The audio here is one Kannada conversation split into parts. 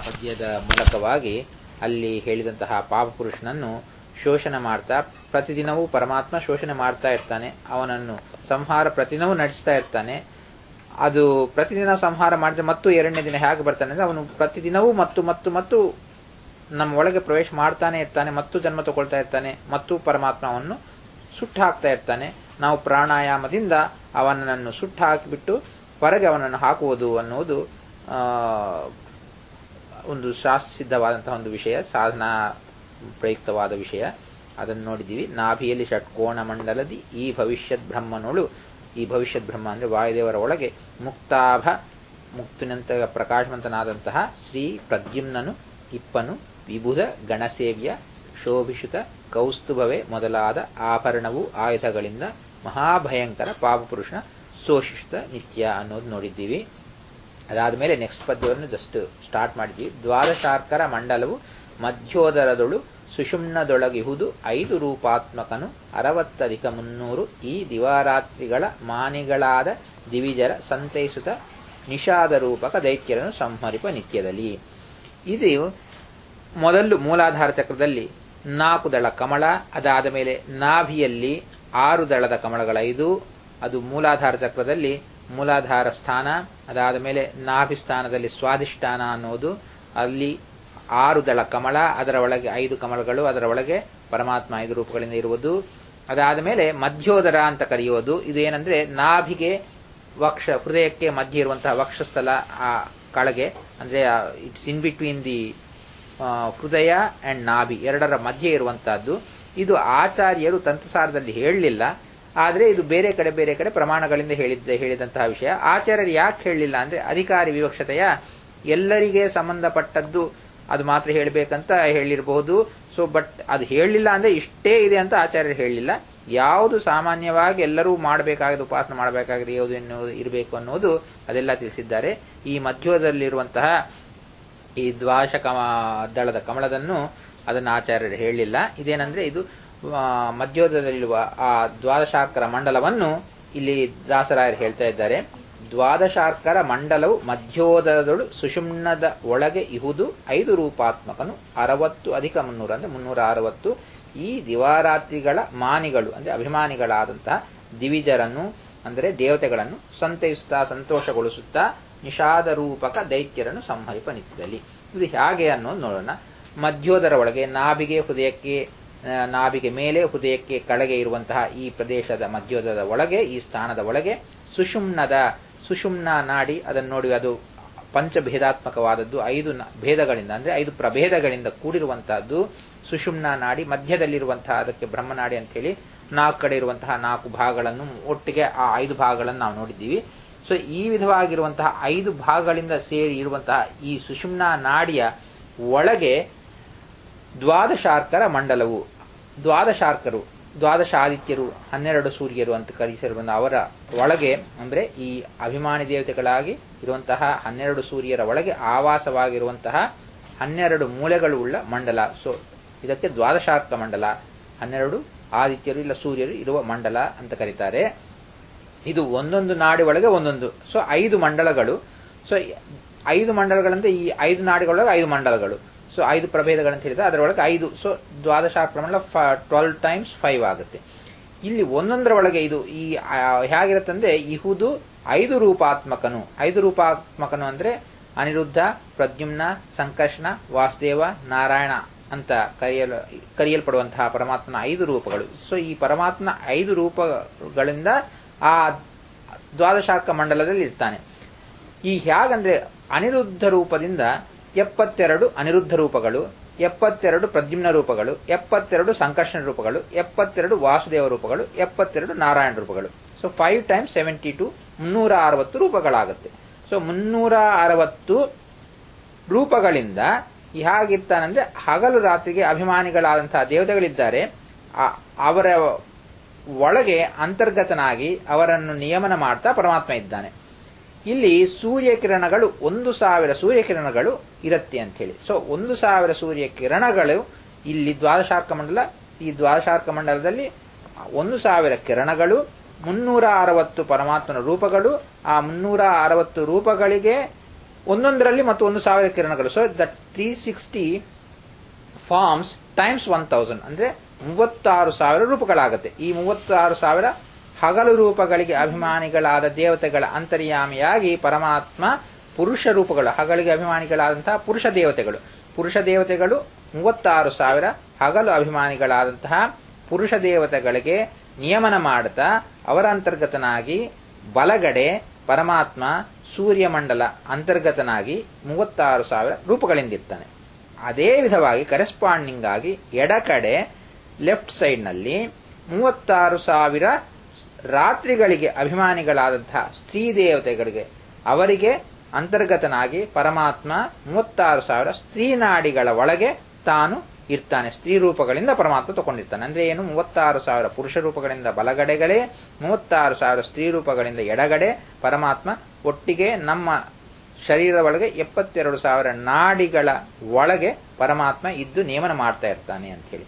ಪದ್ಯದ ಮೂಲಕವಾಗಿ ಅಲ್ಲಿ ಹೇಳಿದಂತಹ ಪಾಪಪುರುಷನನ್ನು ಶೋಷಣೆ ಮಾಡ್ತಾ ಪ್ರತಿದಿನವೂ ಪರಮಾತ್ಮ ಶೋಷಣೆ ಮಾಡ್ತಾ ಇರ್ತಾನೆ ಅವನನ್ನು ಸಂಹಾರ ಪ್ರತಿದಿನವೂ ನಡೆಸ್ತಾ ಇರ್ತಾನೆ ಅದು ಪ್ರತಿದಿನ ಸಂಹಾರ ಮಾಡಿದ್ರೆ ಮತ್ತು ಎರಡನೇ ದಿನ ಹೇಗೆ ಬರ್ತಾನೆ ಅಂದ್ರೆ ಅವನು ಪ್ರತಿದಿನವೂ ಮತ್ತು ಮತ್ತು ಮತ್ತು ನಮ್ಮ ಒಳಗೆ ಪ್ರವೇಶ ಮಾಡ್ತಾನೆ ಇರ್ತಾನೆ ಮತ್ತು ಜನ್ಮ ತಗೊಳ್ತಾ ಇರ್ತಾನೆ ಮತ್ತು ಪರಮಾತ್ಮ ಅವನ್ನು ಸುಟ್ಟು ಹಾಕ್ತಾ ಇರ್ತಾನೆ ನಾವು ಪ್ರಾಣಾಯಾಮದಿಂದ ಅವನನ್ನು ಸುಟ್ಟು ಹಾಕಿಬಿಟ್ಟು ಹೊರಗೆ ಅವನನ್ನು ಹಾಕುವುದು ಅನ್ನುವುದು ಆ, ಒಂದು ಶಾಸ್ತ್ರಸಿದ್ಧವಾದಂತಹ ಒಂದು ವಿಷಯ ಸಾಧನಾ ಪ್ರಯುಕ್ತವಾದ ವಿಷಯ ಅದನ್ನು ನೋಡಿದ್ದೀವಿ ನಾಭಿಯಲ್ಲಿ ಷಟ್ಕೋಣ ಮಂಡಲದಿ ಈ ಭವಿಷ್ಯದ್ ಬ್ರಹ್ಮನೋಳು ಈ ಭವಿಷ್ಯದ್ ಬ್ರಹ್ಮ ಅಂದ್ರೆ ವಾಯುದೇವರ ಒಳಗೆ ಮುಕ್ತಾಭ ಮುಕ್ತಿನಂತ ಪ್ರಕಾಶವಂತನಾದಂತಹ ಶ್ರೀ ಪ್ರದ್ಯುಮ್ನನು ಇಪ್ಪನು ವಿಬುಧ ಗಣಸೇವ್ಯ ಶೋಭಿಷುತ ಕೌಸ್ತುಭವೇ ಮೊದಲಾದ ಆಭರಣವು ಆಯುಧಗಳಿಂದ ಮಹಾಭಯಂಕರ ಪಾಪಪುರುಷನ ಶೋಷಿಸಿದ ನಿತ್ಯ ಅನ್ನೋದು ನೋಡಿದ್ದೀವಿ ಅದಾದ ಮೇಲೆ ನೆಕ್ಸ್ಟ್ ಪದ್ಯವನ್ನು ಜಸ್ಟ್ ಸ್ಟಾರ್ಟ್ ಮಾಡಿದ್ವಿ ದ್ವಾದಶಾರ್ಕರ ಮಂಡಲವು ಮಧ್ಯೋದರದೊಳು ಸುಷುಮ್ನದೊಳಗಿಹುದು ಐದು ರೂಪಾತ್ಮಕನು ಅರವತ್ತಧಿಕ ಮುನ್ನೂರು ಈ ದಿವಾರಾತ್ರಿಗಳ ಮಾನಿಗಳಾದ ದಿವಿಜರ ಸಂತೈಸುತ್ತ ನಿಷಾದ ರೂಪಕ ದೈತ್ಯರನ್ನು ಸಂಹರಿಪ ನಿತ್ಯದಲ್ಲಿ ಇದು ಮೊದಲು ಮೂಲಾಧಾರ ಚಕ್ರದಲ್ಲಿ ನಾಲ್ಕು ದಳ ಕಮಲ ಅದಾದ ಮೇಲೆ ನಾಭಿಯಲ್ಲಿ ಆರು ದಳದ ಕಮಲಗಳೈದು ಅದು ಮೂಲಾಧಾರ ಚಕ್ರದಲ್ಲಿ ಮೂಲಾಧಾರ ಸ್ಥಾನ ಅದಾದ ಮೇಲೆ ನಾಭಿ ಸ್ಥಾನದಲ್ಲಿ ಸ್ವಾಧಿಷ್ಠಾನ ಅನ್ನೋದು ಅಲ್ಲಿ ಆರು ದಳ ಕಮಲ ಅದರ ಒಳಗೆ ಐದು ಕಮಲಗಳು ಅದರ ಒಳಗೆ ಪರಮಾತ್ಮ ಐದು ರೂಪಗಳಿಂದ ಇರುವುದು ಅದಾದ ಮೇಲೆ ಮಧ್ಯೋದರ ಅಂತ ಕರೆಯೋದು ಇದು ಏನಂದ್ರೆ ನಾಭಿಗೆ ವಕ್ಷ ಹೃದಯಕ್ಕೆ ಮಧ್ಯೆ ಇರುವಂತಹ ವಕ್ಷಸ್ಥಲ ಆ ಕೆಳಗೆ ಅಂದ್ರೆ ಇಟ್ಸ್ ಇನ್ ಬಿಟ್ವೀನ್ ದಿ ಆ, ಹೃದಯ ಅಂಡ್ ನಾಭಿ ಎರಡರ ಮಧ್ಯೆ ಇರುವಂತಹದ್ದು ಇದು ಆಚಾರ್ಯರು ತಂತ್ರಸಾರದಲ್ಲಿ ಹೇಳಲಿಲ್ಲ ಆದರೆ ಇದು ಬೇರೆ ಕಡೆ ಬೇರೆ ಕಡೆ ಪ್ರಮಾಣಗಳಿಂದ ಹೇಳಿದ್ದ ಹೇಳಿದಂತಹ ವಿಷಯ ಆಚಾರ್ಯರು ಯಾಕೆ ಹೇಳಲಿಲ್ಲ ಅಂದ್ರೆ ಅಧಿಕಾರಿ ವಿವಕ್ಷತೆಯ ಎಲ್ಲರಿಗೆ ಸಂಬಂಧಪಟ್ಟದ್ದು ಅದು ಮಾತ್ರ ಹೇಳಬೇಕಂತ ಹೇಳಿರಬಹುದು ಸೊ ಬಟ್ ಅದು ಹೇಳಲಿಲ್ಲ ಅಂದ್ರೆ ಇಷ್ಟೇ ಇದೆ ಅಂತ ಆಚಾರ್ಯರು ಹೇಳಲಿಲ್ಲ ಯಾವುದು ಸಾಮಾನ್ಯವಾಗಿ ಎಲ್ಲರೂ ಮಾಡಬೇಕಾಗಿದೆ ಉಪಾಸನೆ ಮಾಡಬೇಕಾಗಿದೆ ಯಾವುದು ಎನ್ನುವುದು ಇರಬೇಕು ಅನ್ನೋದು ಅದೆಲ್ಲ ತಿಳಿಸಿದ್ದಾರೆ ಈ ಮಧ್ಯೋದಲ್ಲಿರುವಂತಹ ಈ ದ್ವಾಶ ಕಮ ದಳದ ಕಮಲದನ್ನು ಅದನ್ನು ಆಚಾರ್ಯರು ಹೇಳಲಿಲ್ಲ ಇದೇನಂದ್ರೆ ಇದು ಆ, ಮಧ್ಯೋದರದಲ್ಲಿರುವ ಆ ದ್ವಾದಶಾರ್ಕರ ಮಂಡಲವನ್ನು ಇಲ್ಲಿ ದಾಸರಾಯರು ಹೇಳ್ತಾ ಇದ್ದಾರೆ ದ್ವಾದಶಾರ್ಕರ ಮಂಡಲವು ಮಧ್ಯೋದರದೊಳು ಸುಷುಮ್ನದ ಒಳಗೆ ಇಹುದು ಐದು ರೂಪಾತ್ಮಕನು ಅರವತ್ತು ಅಧಿಕ ಮುನ್ನೂರ ಅಂದ್ರೆ ಮುನ್ನೂರ ಅರವತ್ತು ಈ ದಿವಾರಾತ್ರಿಗಳ ಮಾನಿಗಳು ಅಂದ್ರೆ ಅಭಿಮಾನಿಗಳಾದಂತಹ ದಿವಿಜರನ್ನು ಅಂದರೆ ದೇವತೆಗಳನ್ನು ಸಂತೈಸುತ್ತಾ ಸಂತೋಷಗೊಳಿಸುತ್ತಾ ನಿಷಾದ ರೂಪಕ ದೈತ್ಯರನ್ನು ಸಂಹರಿಪ ನಿತ್ಯದಲ್ಲಿ ಇದು ಹೇಗೆ ಅನ್ನೋದು ನೋಡೋಣ ಮಧ್ಯೋದರ ಒಳಗೆ ನಾಭಿಗೆ ಹೃದಯಕ್ಕೆ ಆ, ನಾಭಿಗೆ ಮೇಲೆ ಹೃದಯಕ್ಕೆ ಕೆಳಗೆ ಇರುವಂತಹ ಈ ಪ್ರದೇಶದ ಮಧ್ಯೋದರದ ಒಳಗೆ ಈ ಸ್ಥಾನದ ಒಳಗೆ ಸುಷುಮ್ನದ ಸುಷುಮ್ನ ನಾಡಿ ಅದನ್ನು ನೋಡಿ ಅದು ಪಂಚಭೇದಾತ್ಮಕವಾದದ್ದು ಐದು ನ- ಭೇದಗಳಿಂದ ಅಂದ್ರೆ ಐದು ಪ್ರಭೇದಗಳಿಂದ ಕೂಡಿರುವಂತಹದ್ದು ಸುಷುಮ್ನ ನಾಡಿ ಮಧ್ಯದಲ್ಲಿರುವಂತಹ ಅದಕ್ಕೆ ಬ್ರಹ್ಮನಾಡಿ ಅಂತ ಹೇಳಿ ನಾಲ್ಕು ಕಡೆ ಇರುವಂತಹ ನಾಲ್ಕು ಭಾಗಗಳನ್ನು ಒಟ್ಟಿಗೆ ಆ ಐದು ಭಾಗಗಳನ್ನು ನಾವು ನೋಡಿದ್ದೀವಿ ಸೊ ಈ ವಿಧವಾಗಿರುವಂತಹ ಐದು ಭಾಗಗಳಿಂದ ಸೇರಿ ಇರುವಂತಹ ಈ ಸುಷುಮ್ನ ನಾಡಿಯ ಒಳಗೆ ದ್ವಾದಶಾರ್ಕರ ಮಂಡಲವು ದ್ವಾದಶಾರ್ಕರು ದ್ವಾದಶಾದಿತ್ಯರು ಹನ್ನೆರಡು ಸೂರ್ಯರು ಅಂತ ಕರೆಸಿರುವ ಅವರ ಒಳಗೆ ಅಂದ್ರೆ ಈ ಅಭಿಮಾನಿ ದೇವತೆಗಳಾಗಿ ಇರುವಂತಹ ಹನ್ನೆರಡು ಸೂರ್ಯರ ಒಳಗೆ ಆವಾಸವಾಗಿರುವಂತಹ ಹನ್ನೆರಡು ಮೂಲೆಗಳು ಉಳ್ಳ ಮಂಡಲ ಸೊ ಇದಕ್ಕೆ ದ್ವಾದಶಾರ್ಕ ಮಂಡಲ ಹನ್ನೆರಡು ಆದಿತ್ಯರು ಇಲ್ಲ ಸೂರ್ಯರು ಇರುವ ಮಂಡಲ ಅಂತ ಕರೀತಾರೆ ಇದು ಒಂದೊಂದು ನಾಡಿ ಒಳಗೆ ಒಂದೊಂದು ಸೊ ಐದು ಮಂಡಲಗಳು ಸೊ ಐದು ಮಂಡಲಗಳಂದ್ರೆ ಈ ಐದು ನಾಡಿಗಳೊಳಗೆ ಐದು ಮಂಡಲಗಳು ಸೊ ಐದು ಪ್ರಭೇದಗಳಂತ ಹೇಳಿದ್ರೆ ಅದರೊಳಗೆ ಐದು ಸೊ ದ್ವಾದಶಾರ್ಕ ಮಂಡಲ ಟ್ವೆಲ್ ಟೈಮ್ಸ್ ಫೈವ್ ಆಗುತ್ತೆ ಇಲ್ಲಿ ಒಂದೊಂದರ ಒಳಗೆ ಇದು ಈ ಆ, ಹೇಗಿರುತ್ತಂದ್ರೆ ಇಹುದು ಐದು ರೂಪಾತ್ಮಕನು ಐದು ರೂಪಾತ್ಮಕನು ಅಂದ್ರೆ ಅನಿರುದ್ಧ ಪ್ರದ್ಯುಮ್ನ ಸಂಕರ್ಷಣ ವಾಸುದೇವ ನಾರಾಯಣ ಅಂತ ಕರೆಯಲು ಕರೆಯಲ್ಪಡುವಂತಹ ಪರಮಾತ್ಮನ ಐದು ರೂಪಗಳು ಸೊ ಈ ಪರಮಾತ್ಮನ ಐದು ರೂಪಗಳಿಂದ ಆ ದ್ವಾದಶಾರ್ಕ ಮಂಡಲದಲ್ಲಿ ಇರ್ತಾನೆ ಈ ಹೇಗಂದ್ರೆ ಅನಿರುದ್ಧ ರೂಪದಿಂದ ಎಪ್ಪತ್ತೆರಡು ಅನಿರುದ್ಧ ರೂಪಗಳು ಎಪ್ಪತ್ತೆರಡು ಪ್ರದ್ಯುಮ್ನ ರೂಪಗಳು ಎಪ್ಪತ್ತೆರಡು ಸಂಕರ್ಷಣ ರೂಪಗಳು ಎಪ್ಪತ್ತೆರಡು ವಾಸುದೇವ ರೂಪಗಳು ಎಪ್ಪತ್ತೆರಡು ನಾರಾಯಣ ರೂಪಗಳು so five times seventy two ಮುನ್ನೂರ ಅರವತ್ತು ರೂಪಗಳಾಗುತ್ತೆ ಸೊ ಮುನ್ನೂರ ಅರವತ್ತು ರೂಪಗಳಿಂದ ಹೇಗಿರ್ತಾನಂದ್ರೆ ಹಗಲು ರಾತ್ರಿಗೆ ಅಭಿಮಾನಿಗಳಾದಂತಹ ದೇವತೆಗಳಿದ್ದಾರೆ ಆ- ಅವರ ಒಳಗೆ ಅಂತರ್ಗತನಾಗಿ ಅವರನ್ನು ನಿಯಮನ ಮಾಡ್ತಾ ಪರಮಾತ್ಮ ಇದ್ದಾನೆ ಇಲ್ಲಿ ಸೂರ್ಯ ಕಿರಣಗಳು ಒಂದು ಸಾವಿರ ಸೂರ್ಯ ಕಿರಣಗಳು ಇರುತ್ತೆ ಅಂತ ಹೇಳಿ ಸೊ ಒಂದು ಸಾವಿರ ಸೂರ್ಯ ಕಿರಣಗಳು ಇಲ್ಲಿ ದ್ವಾದಶಾರ್ಕ ಮಂಡಲ ಈ ದ್ವಾದಶಾರ್ಕ ಮಂಡಲದಲ್ಲಿ ಒಂದು ಸಾವಿರ ಕಿರಣಗಳು ಮುನ್ನೂರ ಅರವತ್ತು ಪರಮಾತ್ಮನ ರೂಪಗಳು ಆ ಮುನ್ನೂರ ಅರವತ್ತು ರೂಪಗಳಿಗೆ ಒಂದೊಂದರಲ್ಲಿ ಮತ್ತು ಒಂದು ಸಾವಿರ ಕಿರಣಗಳು so the three sixty forms times one thousand ಅಂದ್ರೆ ಮೂವತ್ತಾರು ಸಾವಿರ ರೂಪಗಳಾಗುತ್ತೆ ಈ ಮೂವತ್ತಾರು ಸಾವಿರ ಹಗಲು ರೂಪಗಳಿಗೆ ಅಭಿಮಾನಿಗಳಾದ ದೇವತೆಗಳ ಅಂತರ್ಯಾಮಿಯಾಗಿ ಪರಮಾತ್ಮ ಪುರುಷ ರೂಪಗಳು ಹಗಲಿಗೆ ಅಭಿಮಾನಿಗಳಾದಂತಹ ಪುರುಷ ದೇವತೆಗಳು ಪುರುಷ ದೇವತೆಗಳು ಮೂವತ್ತಾರು ಸಾವಿರ ಹಗಲು ಅಭಿಮಾನಿಗಳಾದಂತಹ ಪುರುಷ ದೇವತೆಗಳಿಗೆ ನಿಯಮನ ಮಾಡುತ್ತಾ ಅವರ ಅಂತರ್ಗತನಾಗಿ ಬಲಗಡೆ ಪರಮಾತ್ಮ ಸೂರ್ಯಮಂಡಲ ಅಂತರ್ಗತನಾಗಿ ಮೂವತ್ತಾರು ಸಾವಿರ ರೂಪಗಳಿಂದಿರ್ತಾನೆ ಅದೇ ವಿಧವಾಗಿ ಕರೆಸ್ಪಾಂಡಿಂಗ್ ಆಗಿ ಎಡಕಡೆ ಲೆಫ್ಟ್ ಸೈಡ್ನಲ್ಲಿ ಮೂವತ್ತಾರು ಸಾವಿರ ರಾತ್ರಿಗಳಿಗೆ ಅಭಿಮಾನಿಗಳಾದಂತಹ ಸ್ತ್ರೀ ದೇವತೆಗಳಿಗೆ ಅವರಿಗೆ ಅಂತರ್ಗತನಾಗಿ ಪರಮಾತ್ಮ ಮೂವತ್ತಾರು ಸಾವಿರ ಸ್ತ್ರೀ ನಾಡಿಗಳ ಒಳಗೆ ತಾನು ಇರ್ತಾನೆ ಸ್ತ್ರೀ ರೂಪಗಳಿಂದ ಪರಮಾತ್ಮ ತಗೊಂಡಿರ್ತಾನೆ ಅಂದ್ರೆ ಏನು ಮೂವತ್ತಾರು ಸಾವಿರ ಪುರುಷ ರೂಪಗಳಿಂದ ಬಲಗಡೆಗಳೇ ಮೂವತ್ತಾರು ಸಾವಿರ ಸ್ತ್ರೀ ರೂಪಗಳಿಂದ ಎಡಗಡೆ ಪರಮಾತ್ಮ ಒಟ್ಟಿಗೆ ನಮ್ಮ ಶರೀರದ ಒಳಗೆ ಎಪ್ಪತ್ತೆರಡು ಸಾವಿರ ನಾಡಿಗಳ ಒಳಗೆ ಪರಮಾತ್ಮ ಇದ್ದು ನೇಮನ ಮಾಡ್ತಾ ಇರ್ತಾನೆ ಅಂತ ಹೇಳಿ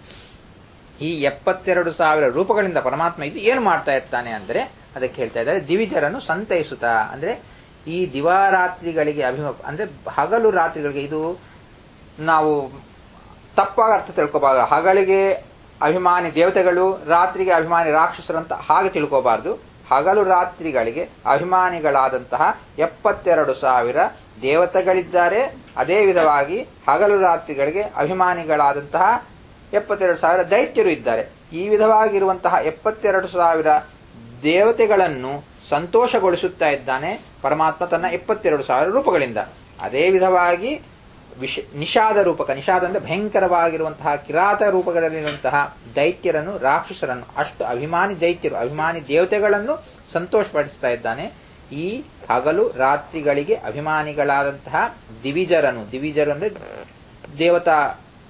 ಈ ಎಪ್ಪತ್ತೆರಡು ಸಾವಿರ ರೂಪಗಳಿಂದ ಪರಮಾತ್ಮ ಇದು ಏನು ಮಾಡ್ತಾ ಇರ್ತಾನೆ ಅಂದ್ರೆ ಅದಕ್ಕೆ ಹೇಳ್ತಾ ಇದ್ದಾರೆ ದಿವಿಜರನ್ನು ಸಂತೈಸುತ್ತಾ ಅಂದ್ರೆ ಈ ದಿವಾರಾತ್ರಿಗಳಿಗೆ ಅಭಿಮ ಅಂದ್ರೆ ಹಗಲು ರಾತ್ರಿಗಳಿಗೆ ಇದು ನಾವು ತಪ್ಪಾಗಿ ಅರ್ಥ ತಿಳ್ಕೋಬಾರದು ಹಗಲಿಗೆ ಅಭಿಮಾನಿ ದೇವತೆಗಳು ರಾತ್ರಿಗೆ ಅಭಿಮಾನಿ ರಾಕ್ಷಸರು ಅಂತ ಹಾಗೆ ತಿಳ್ಕೋಬಾರದು ಹಗಲು ರಾತ್ರಿಗಳಿಗೆ ಅಭಿಮಾನಿಗಳಾದಂತಹ ಎಪ್ಪತ್ತೆರಡು ಸಾವಿರ ದೇವತೆಗಳಿದ್ದಾರೆ ಅದೇ ವಿಧವಾಗಿ ಹಗಲು ರಾತ್ರಿಗಳಿಗೆ ಅಭಿಮಾನಿಗಳಾದಂತಹ ಎಪ್ಪತ್ತೆರಡು ಸಾವಿರ ದೈತ್ಯರು ಇದ್ದಾರೆ ಈ ವಿಧವಾಗಿರುವಂತಹ ಎಪ್ಪತ್ತೆರಡು ಸಾವಿರ ದೇವತೆಗಳನ್ನು ಸಂತೋಷಗೊಳಿಸುತ್ತಾ ಇದ್ದಾನೆ ಪರಮಾತ್ಮ ತನ್ನ ಎಪ್ಪತ್ತೆರಡು ಸಾವಿರ ರೂಪಗಳಿಂದ ಅದೇ ವಿಧವಾಗಿ ವಿಷ ನಿಷಾದ ರೂಪಕ ನಿಷಾದ ಅಂದ್ರೆ ಭಯಂಕರವಾಗಿರುವಂತಹ ಕಿರಾತ ರೂಪಗಳಲ್ಲಿರುವಂತಹ ದೈತ್ಯರನ್ನು ರಾಕ್ಷಸರನ್ನು ಅಷ್ಟು ಅಭಿಮಾನಿ ದೈತ್ಯರು ಅಭಿಮಾನಿ ದೇವತೆಗಳನ್ನು ಸಂತೋಷಪಡಿಸ್ತಾ ಇದ್ದಾನೆ ಈ ಹಗಲು ರಾತ್ರಿಗಳಿಗೆ ಅಭಿಮಾನಿಗಳಾದಂತಹ ದಿವಿಜರನು ದಿವಿಜರು ಅಂದ್ರೆ ದೇವತಾ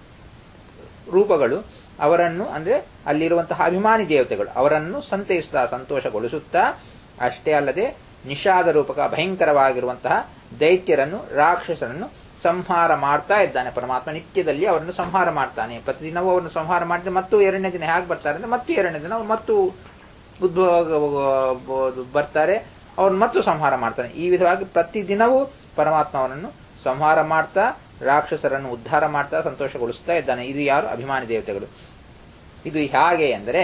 ರೂಪಗಳು ಅವರನ್ನು ಅಂದ್ರೆ ಅಲ್ಲಿರುವಂತಹ ಅಭಿಮಾನಿ ದೇವತೆಗಳು ಅವರನ್ನು ಸಂತೈಸುತ್ತಾ ಸಂತೋಷಗೊಳಿಸುತ್ತಾ ಅಷ್ಟೇ ಅಲ್ಲದೆ ನಿಷಾದ ರೂಪಕ ಭಯಂಕರವಾಗಿರುವಂತಹ ದೈತ್ಯರನ್ನು ರಾಕ್ಷಸರನ್ನು ಸಂಹಾರ ಮಾಡ್ತಾ ಇದ್ದಾನೆ ಪರಮಾತ್ಮ ನಿತ್ಯದಲ್ಲಿ ಅವರನ್ನು ಸಂಹಾರ ಮಾಡ್ತಾನೆ ಪ್ರತಿದಿನವೂ ಅವರನ್ನು ಸಂಹಾರ ಮಾಡಿದ್ರೆ ಮತ್ತು ಎರಡನೇ ದಿನ ಹೇಗೆ ಬರ್ತಾರೆ ಅಂದ್ರೆ ಮತ್ತು ಎರಡನೇ ದಿನ ಅವ್ರು ಮತ್ತು ಉದ್ಭವ ಬರ್ತಾರೆ ಅವ್ರನ್ನ ಮತ್ತು ಸಂಹಾರ ಮಾಡ್ತಾನೆ ಈ ವಿಧವಾಗಿ ಪ್ರತಿದಿನವೂ ಪರಮಾತ್ಮ ಅವರನ್ನು ಸಂಹಾರ ಮಾಡ್ತಾ ರಾಕ್ಷಸರನ್ನು ಉದ್ಧಾರ ಮಾಡ್ತಾ ಸಂತೋಷಗೊಳಿಸ್ತಾ ಇದ್ದಾನೆ ಇದು ಯಾರು ಅಭಿಮಾನಿ ದೇವತೆಗಳು ಇದು ಹೇಗೆ ಅಂದರೆ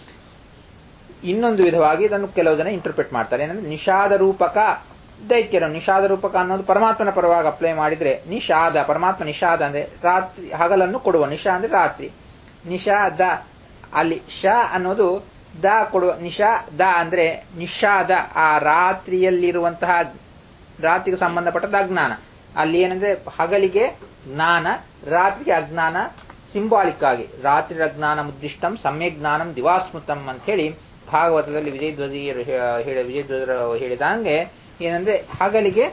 ಇನ್ನೊಂದು ವಿಧವಾಗಿ ಇದನ್ನು ಕೆಲವು ಜನ ಇಂಟರ್ಪ್ರಿಟ್ ಮಾಡ್ತಾರೆ ಏನಂದ್ರೆ ನಿಷಾದ ರೂಪಕ ದೈತ್ಯರು ನಿಷಾದ ರೂಪಕ ಅನ್ನೋದು ಪರಮಾತ್ಮನ ಪರವಾಗಿ ಅಪ್ಲೈ ಮಾಡಿದ್ರೆ ನಿಷಾದ ಪರಮಾತ್ಮ ನಿಷಾದ ಅಂದ್ರೆ ರಾತ್ರಿ ಹಗಲನ್ನು ಕೊಡುವ ನಿಶಾ ಅಂದ್ರೆ ರಾತ್ರಿ ನಿಷಾದ ಅಲ್ಲಿ ಶ ಅನ್ನೋದು ದ ಕೊಡುವ ನಿಶಾ ದ ಅಂದ್ರೆ ನಿಷಾದ ಆ ರಾತ್ರಿಯಲ್ಲಿರುವಂತಹ ರಾತ್ರಿಗೆ ಸಂಬಂಧಪಟ್ಟದ ಅಜ್ಞಾನ ಅಲ್ಲಿ ಏನಂದ್ರೆ ಹಗಲಿಗೆ ಜ್ಞಾನ ರಾತ್ರಿಗೆ ಅಜ್ಞಾನ ಸಿಂಬಾಲಿಕ್ ಆಗಿ ರಾತ್ರಿ ಅಜ್ಞಾನ ಮುದ್ದಿಷ್ಟಂ ಸಮ್ಯಕ್ ಜ್ಞಾನಂ ದಿವಾಸ್ಮೃತಂ ಅಂತ ಹೇಳಿ ಭಾಗವತದಲ್ಲಿ ವಿಜಯಧ್ವಜಿಯರು ಹೇಳ ವಿಜಯಧ್ವಜರು ಹೇಳಿದಂಗೆ ಏನಂದ್ರೆ ಹಗಲಿಗೆ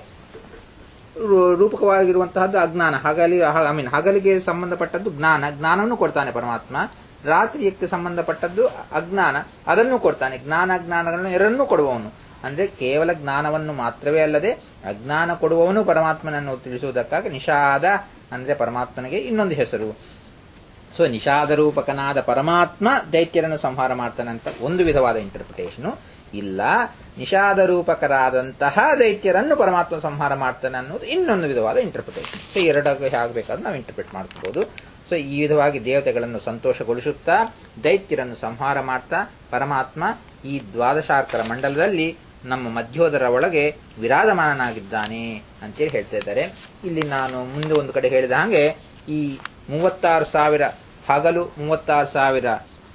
ರೂಪಕವಾಗಿರುವಂತಹದ್ದು ಅಜ್ಞಾನ ಹಗಲಿ ಐ ಮೀನ್ ಹಗಲಿಗೆ ಸಂಬಂಧಪಟ್ಟದ್ದು ಜ್ಞಾನ ಜ್ಞಾನವನ್ನು ಕೊಡ್ತಾನೆ ಪರಮಾತ್ಮ ರಾತ್ರಿಯಕ್ಕೆ ಸಂಬಂಧಪಟ್ಟದ್ದು ಅಜ್ಞಾನ ಅದನ್ನು ಕೊಡ್ತಾನೆ ಜ್ಞಾನ ಜ್ಞಾನಗಳನ್ನು ಎರಡನ್ನೂ ಕೊಡುವವನು ಅಂದ್ರೆ ಕೇವಲ ಜ್ಞಾನವನ್ನು ಮಾತ್ರವೇ ಅಲ್ಲದೆ ಅಜ್ಞಾನ ಕೊಡುವವನು ಪರಮಾತ್ಮನನ್ನು ತಿಳಿಸುವುದಕ್ಕಾಗಿ ನಿಷಾದ ಅಂದ್ರೆ ಪರಮಾತ್ಮನಿಗೆ ಇನ್ನೊಂದು ಹೆಸರು ಸೊ ನಿಷಾದ ರೂಪಕನಾದ ಪರಮಾತ್ಮ ದೈತ್ಯರನ್ನು ಸಂಹಾರ ಮಾಡ್ತಾನೆ ಅಂತ ಒಂದು ವಿಧವಾದ ಇಂಟರ್ಪ್ರಿಟೇಷನ್ ಇಲ್ಲ ನಿಷಾದ ರೂಪಕರಾದಂತಹ ದೈತ್ಯರನ್ನು ಪರಮಾತ್ಮ ಸಂಹಾರ ಮಾಡ್ತಾನೆ ಅನ್ನೋದು ಇನ್ನೊಂದು ವಿಧವಾದ ಇಂಟರ್ಪ್ರಿಟೇಷನ್ ಸೊ ಎರಡಾಗ ಹೇಗಬೇಕಾದ್ರೆ ನಾವು ಇಂಟರ್ಪ್ರಿಟ್ ಮಾಡ್ಕೋಬಹುದು ಸೊ ಈ ವಿಧವಾಗಿ ದೇವತೆಗಳನ್ನು ಸಂತೋಷಗೊಳಿಸುತ್ತಾ ದೈತ್ಯರನ್ನು ಸಂಹಾರ ಮಾಡ್ತಾ ಪರಮಾತ್ಮ ಈ ದ್ವಾದಶಾರ್ಕರ ಮಂಡಲದಲ್ಲಿ ನಮ್ಮ ಮಧ್ಯೋದರ ಒಳಗೆ ವಿರಾಜಮಾನನಾಗಿದ್ದಾನೆ ಅಂತೇಳಿ ಹೇಳ್ತಾ ಇದ್ದಾರೆ ಇಲ್ಲಿ ನಾನು ಮುಂದೆ ಒಂದು ಕಡೆ ಹೇಳಿದ ಹಾಗೆ ಈ ಮೂವತ್ತಾರು ಸಾವಿರ ಹಗಲು ಮೂವತ್ತಾರು ಸಾವಿರ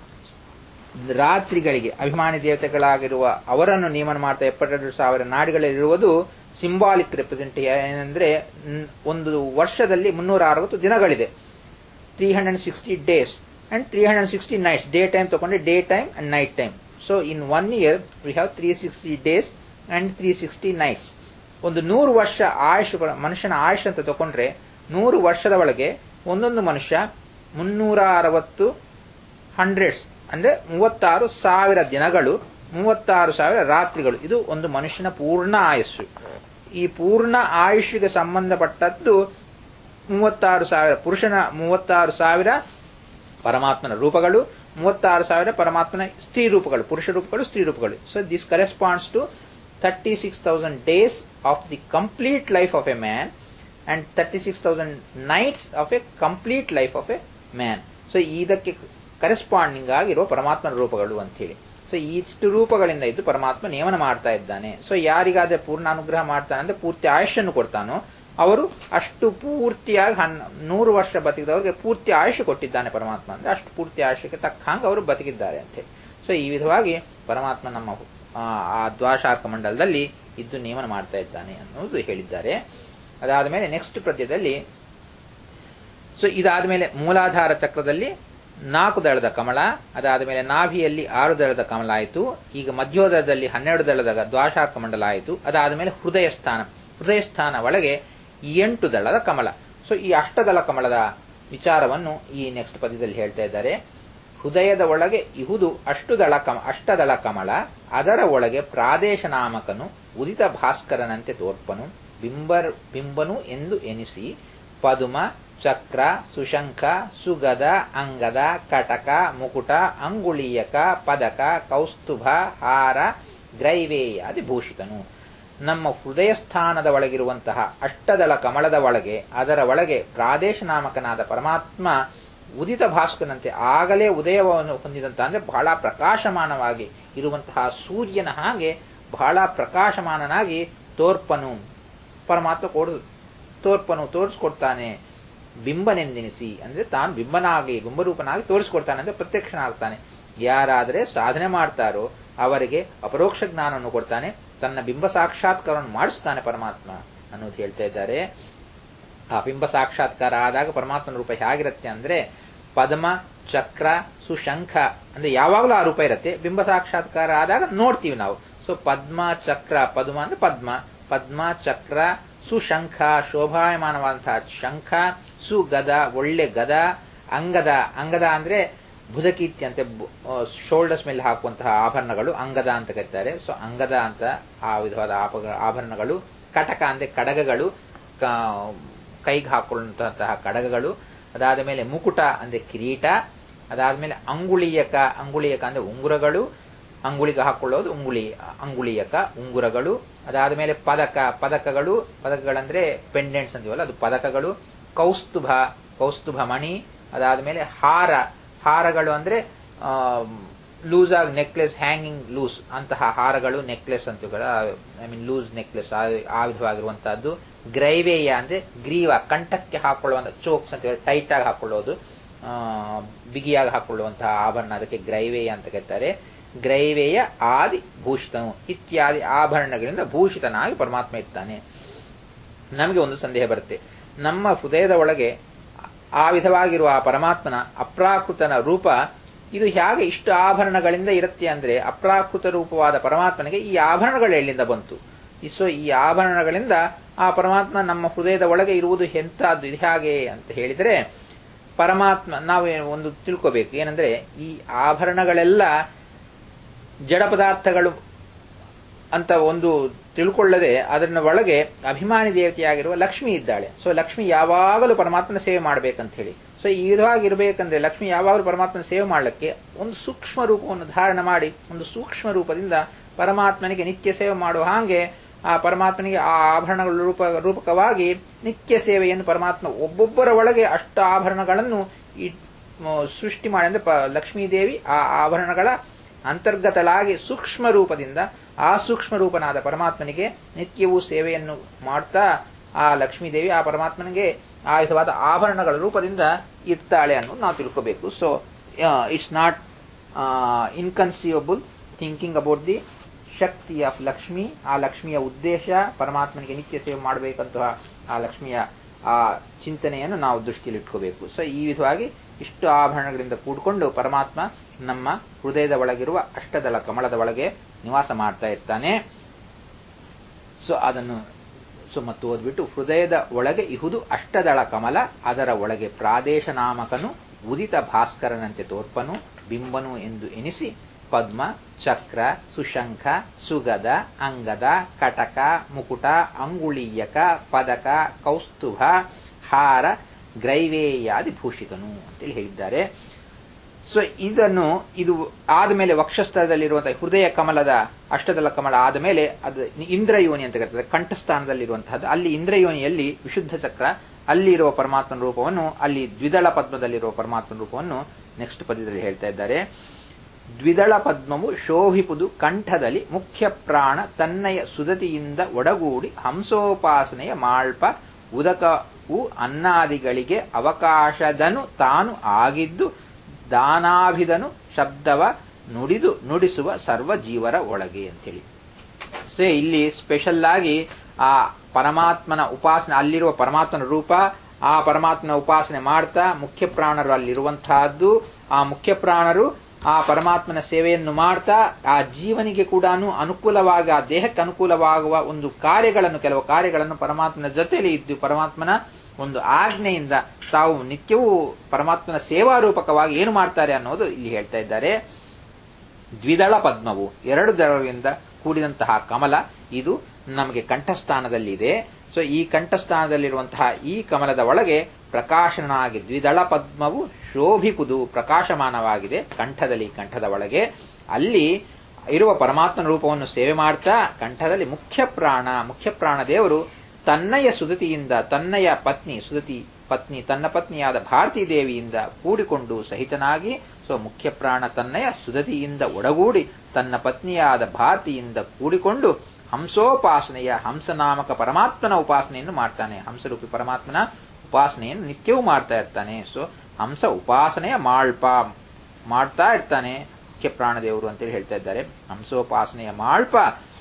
ರಾತ್ರಿಗಳಿಗೆ ಅಭಿಮಾನಿ ದೇವತೆಗಳಾಗಿರುವ ಅವರನ್ನು ನೇಮನ ಮಾಡ್ತಾ ಎಪ್ಪತ್ತೆರಡು ಸಾವಿರ ನಾಡುಗಳಲ್ಲಿರುವುದು ಸಿಂಬಾಲಿಕ್ ರೆಪ್ರೆಸೆಂಟ್ ಏನಂದ್ರೆ ಒಂದು ವರ್ಷದಲ್ಲಿ ಮುನ್ನೂರ ಅರವತ್ತು ದಿನಗಳಿದೆ three hundred sixty days and three hundred sixty nights day time ತಗೊಂಡ್ರೆ day time and night time so in one year we have three sixty days and three sixty nights ಒಂದು ನೂರು ವರ್ಷ ಆಯುಷ್ ಮನುಷ್ಯನ ಆಯುಷ್ ಅಂತ ತಗೊಂಡ್ರೆ ನೂರು ವರ್ಷದ ಒಳಗೆ ಒಂದೊಂದು ಮನುಷ್ಯ ಮುನ್ನೂರ ಅರವತ್ತು ಹಂಡ್ರೆಡ್ಸ್ ಅಂದ್ರೆ ಮೂವತ್ತಾರು ಸಾವಿರ ದಿನಗಳು ಮೂವತ್ತಾರು ಸಾವಿರ ರಾತ್ರಿಗಳು ಇದು ಒಂದು ಮನುಷ್ಯನ ಪೂರ್ಣ ಆಯುಸ್ಸು ಈ ಪೂರ್ಣ ಆಯುಷ್ಗೆ ಸಂಬಂಧಪಟ್ಟದ್ದು ಮೂವತ್ತಾರು ಸಾವಿರ ಪುರುಷನ ಮೂವತ್ತಾರು ಸಾವಿರ ಪರಮಾತ್ಮನ ರೂಪಗಳು ಮೂವತ್ತಾರು ಸಾವಿರ ಪರಮಾತ್ಮನ ಸ್ತ್ರೀ ರೂಪಗಳು ಪುರುಷ ರೂಪಗಳು ಸ್ತ್ರೀ ರೂಪಗಳು so this corresponds to thirty six thousand days of the complete life of a man and thirty six thousand nights of a complete life of a man so ಇದಕ್ಕೆ ಕರೆಸ್ಪಾಂಡಿಂಗ್ ಆಗಿರೋ ಪರಮಾತ್ಮನ ರೂಪಗಳು ಅಂತ ಹೇಳಿ ಸೊ ಇಷ್ಟು ರೂಪಗಳಿಂದ ಇದ್ದು ಪರಮಾತ್ಮ ನೇಮನ ಮಾಡ್ತಾ ಇದ್ದಾನೆ ಸೊ ಯಾರಿಗಾದ್ರೆ ಪೂರ್ಣ ಅನುಗ್ರಹ ಮಾಡ್ತಾನೆ ಅಂದ್ರೆ ಪೂರ್ತಿ ಆಯುಷ್ಯನ್ನು ಕೊಡ್ತಾನೋ ಅವರು ಅಷ್ಟು ಪೂರ್ತಿಯಾಗಿ ಹನ್ ನೂರು ವರ್ಷ ಬದುಕಿದವರಿಗೆ ಪೂರ್ತಿ ಆಯುಷ್ಯ ಕೊಟ್ಟಿದ್ದಾನೆ ಪರಮಾತ್ಮ ಅಂದ್ರೆ ಅಷ್ಟು ಪೂರ್ತಿ ಆಯುಷ್ಯಕ್ಕೆ ತಕ್ಕ ಹಾಗೆ ಅವರು ಬದುಕಿದ್ದಾರೆ ಅಂತ ಹೇಳಿ ಸೊ ಈ ವಿಧವಾಗಿ ಪರಮಾತ್ಮ ನಮ್ಮ ಆ, ಆ ದ್ವಾಶಾರ್ಕ ಮಂಡಲದಲ್ಲಿ ಇದ್ದು ನೇಮನ ಮಾಡ್ತಾ ಇದ್ದಾನೆ ಅನ್ನೋದು ಹೇಳಿದ್ದಾರೆ ಅದಾದ ಮೇಲೆ ನೆಕ್ಸ್ಟ್ ಪದ್ಯದಲ್ಲಿ ಸೊ ಇದಾದ ಮೇಲೆ ಮೂಲಾಧಾರ ಚಕ್ರದಲ್ಲಿ ನಾಲ್ಕು ದಳದ ಕಮಲ ಅದಾದ ಮೇಲೆ ನಾಭಿಯಲ್ಲಿ ಆರು ದಳದ ಕಮಲ ಆಯಿತು ಈಗ ಮಧ್ಯೋದರದಲ್ಲಿ ಹನ್ನೆರಡು ದಳದ ದ್ವಾಶಾರ್ಕ ಮಂಡಲ ಆಯಿತು ಅದಾದ ಮೇಲೆ ಹೃದಯ ಸ್ಥಾನ ಹೃದಯ ಸ್ಥಾನ ಒಳಗೆ ಎಂಟು ದಳದ ಕಮಲ ಸೊ ಈ ಅಷ್ಟದಳ ಕಮಲದ ವಿಚಾರವನ್ನು ಈ ನೆಕ್ಸ್ಟ್ ಪದ್ಯದಲ್ಲಿ ಹೇಳ್ತಾ ಇದ್ದಾರೆ ಹೃದಯದ ಒಳಗೆ ಇಹುದು ಅಷ್ಟುದಳ ಕಮ ಅಷ್ಟದಳ ಕಮಲ ಅದರ ಒಳಗೆ ಪ್ರಾದೇಶ ನಾಮಕನು ಉದಿತ ಭಾಸ್ಕರನಂತೆ ತೋರ್ಪನು ಬಿಂಬರ್ ಬಿಂಬನು ಎಂದು ಎನಿಸಿ ಪದುಮ ಚಕ್ರ ಸುಶಂಖ ಸುಗದ ಅಂಗದ ಕಟಕ ಮುಕುಟ ಅಂಗುಳೀಯಕ ಪದಕ ಕೌಸ್ತುಭ ಹಾರ ಗ್ರೈವೇಯಾದಿ ಭೂಷಿತನು ನಮ್ಮ ಹೃದಯ ಸ್ಥಾನದ ಒಳಗಿರುವಂತಹ ಅಷ್ಟದಳ ಕಮಲದ ಒಳಗೆ ಅದರ ಒಳಗೆ ಪ್ರಾದೇಶ ನಾಮಕನಾದ ಪರಮಾತ್ಮ ಉದಿತ ಭಾಸ್ಕರನಂತೆ ಆಗಲೇ ಉದಯವನ್ನು ಹೊಂದಿದಂತ ಅಂದ್ರೆ ಬಹಳ ಪ್ರಕಾಶಮಾನವಾಗಿ ಇರುವಂತಹ ಸೂರ್ಯನ ಹಾಗೆ ಬಹಳ ಪ್ರಕಾಶಮಾನನಾಗಿ ತೋರ್ಪನು ಪರಮಾತ್ಮ ಕೊಡು ತೋರ್ಪನು ತೋರಿಸ್ಕೊಡ್ತಾನೆ ಬಿಂಬನೆಂದೆನಿಸಿ ಅಂದ್ರೆ ತಾನು ಬಿಂಬನಾಗಿ ಬಿಂಬರೂಪನಾಗಿ ತೋರಿಸ್ಕೊಡ್ತಾನೆ ಅಂದ್ರೆ ಪ್ರತ್ಯಕ್ಷನಾಗ್ತಾನೆ ಯಾರಾದರೆ ಸಾಧನೆ ಮಾಡ್ತಾರೋ ಅವರಿಗೆ ಅಪರೋಕ್ಷ ಜ್ಞಾನವನ್ನು ಕೊಡ್ತಾನೆ ತನ್ನ ಬಿಂಬ ಸಾಕ್ಷಾತ್ಕಾರವನ್ನು ಮಾಡಿಸ್ತಾನೆ ಪರಮಾತ್ಮ ಅನ್ನೋದು ಹೇಳ್ತಾ ಇದ್ದಾರೆ ಆ ಬಿಂಬ ಸಾಕ್ಷಾತ್ಕಾರ ಆದಾಗ ಪರಮಾತ್ಮನ ರೂಪ ಹೇಗಿರುತ್ತೆ ಅಂದ್ರೆ ಪದ್ಮ ಚಕ್ರ ಸುಶಂಖ ಅಂದ್ರೆ ಯಾವಾಗಲೂ ಆ ರೂಪ ಇರುತ್ತೆ ಬಿಂಬ ಸಾಕ್ಷಾತ್ಕಾರ ಆದಾಗ ನೋಡ್ತೀವಿ ನಾವು ಸೊ ಪದ್ಮ ಚಕ್ರ ಪದ್ಮ ಅಂದ್ರೆ ಪದ್ಮ ಪದ್ಮ ಚಕ್ರ ಸುಶಂಖ ಶೋಭಾಯಮಾನವಾದಂತಹ ಶಂಖ ಸುಗದ ಒಳ್ಳೆ ಗದ ಅಂಗದ ಅಂಗದ ಅಂದ್ರೆ ಭುಜಕೀರ್ತಿ ಅಂತ ಶೋಲ್ಡರ್ಸ್ ಮೇಲೆ ಹಾಕುವಂತಹ ಆಭರಣಗಳು ಅಂಗದ ಅಂತ ಕರೀತಾರೆ ಸೊ ಅಂಗದ ಅಂತ ಆ ವಿಧವಾದ ಆಪ- ಆಭರಣಗಳು ಕಟಕ ಅಂದ್ರೆ ಕಡಗಗಳು ಕ- ಕೈಗೆ ಹಾಕೊಳ್ಳುವಂತಹ ಕಡಗಗಳು ಅದಾದ ಮೇಲೆ ಮುಕುಟ ಅಂದ್ರೆ ಕಿರೀಟ ಅದಾದ್ಮೇಲೆ ಅಂಗುಳಿಯಕ ಅಂಗುಳಿಯಕ ಅಂದ್ರೆ ಉಂಗುರಗಳು ಅಂಗುಳಿಗೆ ಹಾಕೊಳ್ಳೋದು ಉಂಗುಳಿ ಅಂಗುಳಿಯಕ ಉಂಗುರಗಳು ಅದಾದ ಮೇಲೆ ಪದಕ ಪದಕಗಳು ಪದಕಗಳಂದ್ರೆ ಪೆಂಡೆಂಟ್ಸ್ ಅಂತೀವಲ್ಲ ಅದು ಪದಕಗಳು ಕೌಸ್ತುಭ ಕೌಸ್ತುಭ ಮಣಿ ಅದಾದ ಮೇಲೆ ಹಾರ ಹಾರಗಳು ಅಂದ್ರೆ ಲೂಸ್ ಆಗಿ ನೆಕ್ಲೆಸ್ ಹ್ಯಾಂಗಿಂಗ್ ಲೂಸ್ ಅಂತಹ ಹಾರಗಳು ನೆಕ್ಲೆಸ್ ಅಂತೀವಲ್ಲ ಐ ಮೀನ್ ಲೂಸ್ ನೆಕ್ಲೆಸ್ ಆ ವಿಧವಾಗಿರುವಂತಹದ್ದು ಗ್ರೈವೇಯ ಅಂದ್ರೆ ಗ್ರೀವ ಕಂಠಕ್ಕೆ ಹಾಕೊಳ್ಳುವಂತ ಚೋಕ್ಸ್ ಅಂತ ಟೈಟ್ ಆಗಿ ಹಾಕೊಳ್ಳೋದು ಆ, ಬಿಗಿಯಾಗಿ ಹಾಕೊಳ್ಳುವಂತಹ ಆಭರಣ ಅದಕ್ಕೆ ಗ್ರೈವೇಯ ಅಂತ ಕರೀತಾರೆ ಗ್ರೈವೇಯ ಆದಿ ಭೂಷಿತನು ಇತ್ಯಾದಿ ಆಭರಣಗಳಿಂದ ಭೂಷಿತನಾಗಿ ಪರಮಾತ್ಮ ಇರ್ತಾನೆ ನಮಗೆ ಒಂದು ಸಂದೇಹ ಬರುತ್ತೆ ನಮ್ಮ ಹೃದಯದ ಒಳಗೆ ಆ ವಿಧವಾಗಿರುವ ಆ ಪರಮಾತ್ಮನ ಅಪ್ರಾಕೃತನ ರೂಪ ಇದು ಹೇಗೆ ಇಷ್ಟು ಆಭರಣಗಳಿಂದ ಇರುತ್ತೆ ಅಂದ್ರೆ ಅಪ್ರಾಕೃತ ರೂಪವಾದ ಪರಮಾತ್ಮನಿಗೆ ಈ ಆಭರಣಗಳು ಎಲ್ಲಿಂದ ಬಂತು ಈ- ಸೊ ಈ ಆಭರಣಗಳಿಂದ ಆ ಪರಮಾತ್ಮ ನಮ್ಮ ಹೃದಯದ ಒಳಗೆ ಇರುವುದು ಎಂತಹದ್ದು ಇದು ಹೇಗೆ ಅಂತ ಹೇಳಿದರೆ ಪರಮಾತ್ಮ ನಾವು ಒಂದು ತಿಳ್ಕೋಬೇಕು ಏನಂದ್ರೆ ಈ ಆಭರಣಗಳೆಲ್ಲ ಜಡ ಪದಾರ್ಥಗಳು ಅಂತ ಒಂದು ತಿಳ್ಕೊಳ್ಳದೆ ಅದನ್ನ ಒಳಗೆ ಅಭಿಮಾನಿ ದೇವತೆಯಾಗಿರುವ ಲಕ್ಷ್ಮಿ ಇದ್ದಾಳೆ ಸೊ ಲಕ್ಷ್ಮಿ ಯಾವಾಗಲೂ ಪರಮಾತ್ಮನ ಸೇವೆ ಮಾಡ್ಬೇಕಂತ ಹೇಳಿ ಸೊ ಈ ವಿಧವಾಗಿ ಇರಬೇಕಂದ್ರೆ ಲಕ್ಷ್ಮಿ ಯಾವಾಗಲೂ ಪರಮಾತ್ಮನ ಸೇವೆ ಮಾಡಲಿಕ್ಕೆ ಒಂದು ಸೂಕ್ಷ್ಮ ರೂಪವನ್ನು ಧಾರಣ ಮಾಡಿ ಒಂದು ಸೂಕ್ಷ್ಮ ರೂಪದಿಂದ ಪರಮಾತ್ಮನಿಗೆ ನಿತ್ಯ ಸೇವೆ ಮಾಡುವ ಹಾಗೆ ಆ ಪರಮಾತ್ಮನಿಗೆ ಆ ಆಭರಣಗಳ ರೂಪ ರೂಪಕವಾಗಿ ನಿತ್ಯ ಸೇವೆಯನ್ನು ಪರಮಾತ್ಮ ಒಬ್ಬೊಬ್ಬರ ಒಳಗೆ ಅಷ್ಟ ಆಭರಣಗಳನ್ನು ಇಟ್- ಮ- ಸೃಷ್ಟಿ ಮಾಡಿ ಅಂದ್ರೆ ಪ- ಲಕ್ಷ್ಮೀದೇವಿ ಆ ಆಭರಣಗಳ ಅಂತರ್ಗತಳಾಗಿ ಸೂಕ್ಷ್ಮ ರೂಪದಿಂದ ಆ ಸೂಕ್ಷ್ಮ ರೂಪನಾದ ಪರಮಾತ್ಮನಿಗೆ ನಿತ್ಯವೂ ಸೇವೆಯನ್ನು ಮಾಡ್ತಾ ಆ ಲಕ್ಷ್ಮೀದೇವಿ ಆ ಪರಮಾತ್ಮನಿಗೆ ಆ ವಿಧವಾದ ಆಭರಣಗಳ ರೂಪದಿಂದ ಇರ್ತಾಳೆ ಅನ್ನೋದು ನಾವು ತಿಳ್ಕೋಬೇಕು so it's not inconceivable thinking about the shakti of Lakshmi ಆ ಲಕ್ಷ್ಮಿಯ ಉದ್ದೇಶ ಪರಮಾತ್ಮನಿಗೆ ನಿತ್ಯ ಸೇವೆ ಮಾಡಬೇಕಂತಹ ಆ ಲಕ್ಷ್ಮಿಯ ಆ ಚಿಂತನೆಯನ್ನು ನಾವು ದೃಷ್ಟಿಯಲ್ಲಿ ಇಟ್ಕೋಬೇಕು ಸೊ ಈ ವಿಧವಾಗಿ ಇಷ್ಟು ಆಭರಣಗಳಿಂದ ಕೂಡಿಕೊಂಡು ಪರಮಾತ್ಮ ನಮ್ಮ ಹೃದಯದ ಒಳಗಿರುವ ಅಷ್ಟದಳ ಕಮಲದ ಒಳಗೆ ನಿವಾಸ ಮಾಡ್ತಾ ಇರ್ತಾನೆ ಸೊ ಅದನ್ನು ಸೊ ಮತ್ತು ಓದ್ಬಿಟ್ಟು ಹೃದಯದ ಒಳಗೆ ಇಹುದು ಅಷ್ಟದಳ ಕಮಲ ಅದರ ಒಳಗೆ ಪ್ರಾದೇಶ ನಾಮಕನು ಉದಿತ ಭಾಸ್ಕರನಂತೆ ತೋರ್ಪನು ಬಿಂಬನು ಎಂದು ಎನಿಸಿ ಪದ್ಮ ಚಕ್ರ ಸುಶಂಖ ಸುಗದ ಅಂಗದ ಕಟಕ ಮುಕುಟ ಅಂಗುಳೀಯಕ ಪದಕ ಕೌಸ್ತುಭ ಹಾರ ಗ್ರೈವೇಯಾದಿ ಭೂಷಿತನು ಅಂತೇಳಿ ಹೇಳಿದ್ದಾರೆ ಸೊ ಇದನ್ನು ಇದು ಆದಮೇಲೆ ವಕ್ಷಸ್ಥಳದಲ್ಲಿರುವಂತಹ ಹೃದಯ ಕಮಲದ ಅಷ್ಟದಳ ಕಮಲ ಆದ ಮೇಲೆ ಅದು ಇಂದ್ರಯೋನಿ ಅಂತ ಕರೀತದೆ ಕಂಠಸ್ಥಾನದಲ್ಲಿರುವಂತಹದ್ದು ಅಲ್ಲಿ ಇಂದ್ರಯೋನಿಯಲ್ಲಿ ವಿಶುದ್ಧ ಚಕ್ರ ಅಲ್ಲಿರುವ ಪರಮಾತ್ಮನ ರೂಪವನ್ನು ಅಲ್ಲಿ ದ್ವಿದಳ ಪದ್ಮದಲ್ಲಿರುವ ಪರಮಾತ್ಮನ ರೂಪವನ್ನು ನೆಕ್ಸ್ಟ್ ಪದ್ಯದಲ್ಲಿ ಹೇಳ್ತಾ ಇದ್ದಾರೆ ದ್ವಿದಳ ಪದ್ಮವು ಶೋಭಿಪುದು ಕಂಠದಲ್ಲಿ ಮುಖ್ಯ ಪ್ರಾಣ ತನ್ನಯ ಸುದತಿಯಿಂದ ಒಡಗೂಡಿ ಹಂಸೋಪಾಸನೆಯ ಮಾಳ್ಪ ಉದಕವು ಅನ್ನಾದಿಗಳಿಗೆ ಅವಕಾಶದನು ತಾನು ಆಗಿದ್ದು ದಾನಾಭಿದನು ಶಬ್ದವ ನುಡಿದು ನುಡಿಸುವ ಸರ್ವ ಜೀವರ ಒಳಗೆ ಅಂತೇಳಿ ಸೊ ಇಲ್ಲಿ ಸ್ಪೆಷಲ್ ಆಗಿ ಆ ಪರಮಾತ್ಮನ ಉಪಾಸನೆ ಅಲ್ಲಿರುವ ಪರಮಾತ್ಮನ ರೂಪ ಆ ಪರಮಾತ್ಮನ ಉಪಾಸನೆ ಮಾಡ್ತಾ ಮುಖ್ಯ ಪ್ರಾಣರು ಅಲ್ಲಿರುವಂತಹದ್ದು ಆ ಮುಖ್ಯ ಪ್ರಾಣರು ಆ ಪರಮಾತ್ಮನ ಸೇವೆಯನ್ನು ಮಾಡ್ತಾ ಆ ಜೀವನಿಗೆ ಕೂಡ ಅನುಕೂಲವಾಗಿ ಆ ದೇಹಕ್ಕೆ ಅನುಕೂಲವಾಗುವ ಒಂದು ಕಾರ್ಯಗಳನ್ನು ಕೆಲವು ಕಾರ್ಯಗಳನ್ನು ಪರಮಾತ್ಮನ ಜೊತೆಯಲ್ಲಿ ಇದ್ದು ಪರಮಾತ್ಮನ ಒಂದು ಆಜ್ಞೆಯಿಂದ ತಾವು ನಿತ್ಯವೂ ಪರಮಾತ್ಮನ ಸೇವಾರೂಪಕವಾಗಿ ಏನು ಮಾಡ್ತಾರೆ ಅನ್ನೋದು ಇಲ್ಲಿ ಹೇಳ್ತಾ ಇದ್ದಾರೆ ದ್ವಿದಳ ಪದ್ಮವು ಎರಡು ದಳಗಳಿಂದ ಕೂಡಿದಂತಹ ಕಮಲ ಇದು ನಮಗೆ ಕಂಠಸ್ಥಾನದಲ್ಲಿದೆ ಸೊ ಈ ಕಂಠಸ್ಥಾನದಲ್ಲಿರುವಂತಹ ಈ ಕಮಲದ ಒಳಗೆ ಪ್ರಕಾಶನಾಗಿ ದ್ವಿದಳ ಪದ್ಮವು ಶೋಭಿಪುದು ಪ್ರಕಾಶಮಾನವಾಗಿದೆ ಕಂಠದಲ್ಲಿ ಕಂಠದ ಒಳಗೆ ಅಲ್ಲಿ ಇರುವ ಪರಮಾತ್ಮನ ರೂಪವನ್ನು ಸೇವೆ ಮಾಡ್ತಾ ಕಂಠದಲ್ಲಿ ಮುಖ್ಯ ಪ್ರಾಣ ಮುಖ್ಯ ಪ್ರಾಣ ದೇವರು ತನ್ನಯ ಸುದತಿಯಿಂದ ತನ್ನಯ ಪತ್ನಿ ಸುದತಿ ಪತ್ನಿ ತನ್ನ ಪತ್ನಿಯಾದ ಭಾರತೀ ದೇವಿಯಿಂದ ಕೂಡಿಕೊಂಡು ಸಹಿತನಾಗಿ ಸೊ ಮುಖ್ಯ ಪ್ರಾಣ ತನ್ನಯ ಸುದತಿಯಿಂದ ಒಡಗೂಡಿ ತನ್ನ ಪತ್ನಿಯಾದ ಭಾರತಿಯಿಂದ ಕೂಡಿಕೊಂಡು ಹಂಸೋಪಾಸನೆಯ ಹಂಸನಾಮಕ ಪರಮಾತ್ಮನ ಉಪಾಸನೆಯನ್ನು ಮಾಡ್ತಾನೆ ಹಂಸರೂಪಿ ಪರಮಾತ್ಮನ ಉಪಾಸನೆಯನ್ನು ನಿತ್ಯವೂ ಮಾಡ್ತಾ ಇರ್ತಾನೆ ಸೊ ಹಂಸ ಉಪಾಸನೆಯ ಮಾಳ್ಪ ಮಾಡ್ತಾ ಇರ್ತಾನೆ ಮುಖ್ಯ ಪ್ರಾಣದೇವರು ಅಂತೇಳಿ ಹೇಳ್ತಾ ಇದ್ದಾರೆ ಹಂಸೋಪಾಸನೆಯ ಮಾಳ್ಪ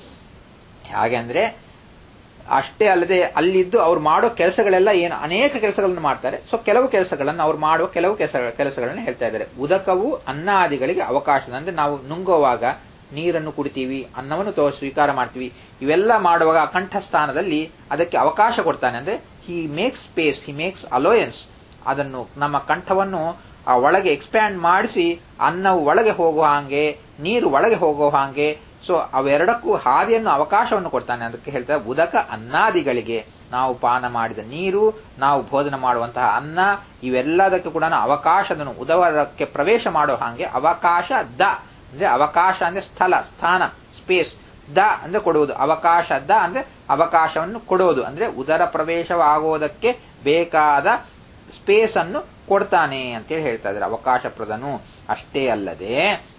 ಹಾಗೆ ಅಂದ್ರೆ ಅಷ್ಟೇ ಅಲ್ಲದೆ ಅಲ್ಲಿದ್ದು ಅವ್ರು ಮಾಡೋ ಕೆಲಸಗಳೆಲ್ಲ ಏನು ಅನೇಕ ಕೆಲಸಗಳನ್ನು ಮಾಡ್ತಾರೆ ಸೊ ಕೆಲವು ಕೆಲಸಗಳನ್ನು ಅವ್ರು ಮಾಡುವ ಕೆಲವು ಕೆಲಸ ಕೆಲಸಗಳನ್ನು ಹೇಳ್ತಾ ಇದ್ದಾರೆ ಉದಕವು ಅನ್ನಾದಿಗಳಿಗೆ ಅವಕಾಶ ಅಂದ್ರೆ ನಾವು ನುಂಗುವಾಗ ನೀರನ್ನು ಕುಡಿತೀವಿ ಅನ್ನವನ್ನು ತೋ ಸ್ವೀಕಾರ ಮಾಡ್ತೀವಿ ಇವೆಲ್ಲ ಮಾಡುವಾಗ ಕಂಠಸ್ಥಾನದಲ್ಲಿ ಅದಕ್ಕೆ ಅವಕಾಶ ಕೊಡ್ತಾನೆ ಅಂದ್ರೆ he makes space he makes allowance ಅದನ್ನು ನಮ್ಮ ಕಂಠವನ್ನು ಆ ಒಳಗೆ ಎಕ್ಸ್ಪ್ಯಾಂಡ್ ಮಾಡಿಸಿ ಅನ್ನವು ಒಳಗೆ ಹೋಗುವ ಹಾಗೆ ನೀರು ಒಳಗೆ ಹೋಗುವ ಹಾಗೆ ಸೊ ಅವೆರಡಕ್ಕೂ ಹಾದಿಯನ್ನು ಅವಕಾಶವನ್ನು ಕೊಡ್ತಾನೆ ಅದಕ್ಕೆ ಹೇಳ್ತಾರೆ ಉದಕ ಅನ್ನಾದಿಗಳಿಗೆ ನಾವು ಪಾನ ಮಾಡಿದ ನೀರು ನಾವು ಭೋಜನ ಮಾಡುವಂತಹ ಅನ್ನ ಇವೆಲ್ಲದಕ್ಕೆ ಕೂಡ ಅವಕಾಶದನ್ನು ಉದವರಕ್ಕೆ ಪ್ರವೇಶ ಮಾಡೋ ಹಾಗೆ ಅವಕಾಶ ದ ಅಂದ್ರೆ ಅವಕಾಶ ಅಂದ್ರೆ ಸ್ಥಳ ಸ್ಥಾನ ಸ್ಪೇಸ್ ದ ಅಂದ್ರೆ ಕೊಡುವುದು ಅವಕಾಶ ದ ಅಂದ್ರೆ ಅವಕಾಶವನ್ನು ಕೊಡುವುದು ಅಂದ್ರೆ ಉದರ ಪ್ರವೇಶವಾಗುವುದಕ್ಕೆ ಬೇಕಾದ ಸ್ಪೇಸ್ ಅನ್ನು ಕೊಡ್ತಾನೆ ಅಂತೇಳಿ ಹೇಳ್ತಾ ಇದ್ದಾರೆ ಅವಕಾಶಪ್ರದನು ಅಷ್ಟೇ ಅಲ್ಲದೆ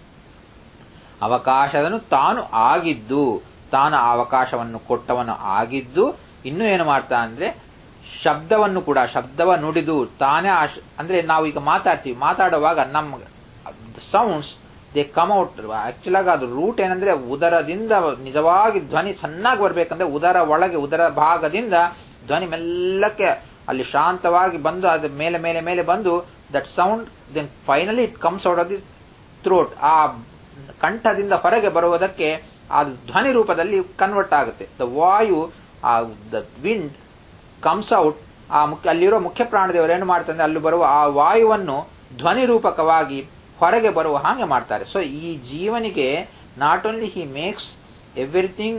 ಅವಕಾಶದನು ತಾನು ಆಗಿದ್ದು ತಾನು ಆ ಅವಕಾಶವನ್ನು ಕೊಟ್ಟವನು ಆಗಿದ್ದು ಇನ್ನೂ ಏನು ಮಾಡ್ತಾ ಅಂದ್ರೆ ಶಬ್ದವನ್ನು ಕೂಡ ಶಬ್ದವ ನುಡಿದು ತಾನೇ ಆ ಅಂದ್ರೆ ನಾವು ಈಗ ಮಾತಾಡ್ತೀವಿ ಮಾತಾಡುವಾಗ ನಮ್ಮ sounds they come out actual ಆಗಿ ಅದು ರೂಟ್ ಏನಂದ್ರೆ ಉದರದಿಂದ ನಿಜವಾಗಿ ಧ್ವನಿ ಚೆನ್ನಾಗಿ ಬರ್ಬೇಕಂದ್ರೆ ಉದರ ಒಳಗೆ ಉದರ ಭಾಗದಿಂದ ಧ್ವನಿ ಮೆಲ್ಲಕ್ಕೆ ಅಲ್ಲಿ ಶಾಂತವಾಗಿ ಬಂದು ಅದ್ರ ಮೇಲೆ ಮೇಲೆ ಮೇಲೆ ಬಂದು that sound then finally it comes out of the throat ಆ ಕಂಠದಿಂದ ಹೊರಗೆ ಬರುವುದಕ್ಕೆ ಅದು ಧ್ವನಿ ರೂಪದಲ್ಲಿ ಕನ್ವರ್ಟ್ ಆಗುತ್ತೆ ದ ವಾಯು ಆ ದ ವಿಂಡ್ ಕಮ್ಸ್ ಔಟ್ ಆ ಮುಖ್ಯ ಅಲ್ಲಿರೋ ಮುಖ್ಯ ಪ್ರಾಣದೇವರು ಏನು ಮಾಡ್ತಾರೆ ಅಲ್ಲಿ ಬರುವ ಆ ವಾಯುವನ್ನು ಧ್ವನಿ ರೂಪಕವಾಗಿ ಹೊರಗೆ ಬರುವ ಹಾಗೆ ಮಾಡ್ತಾರೆ ಸೊ ಈ ಜೀವನಿಗೆ not only he makes everything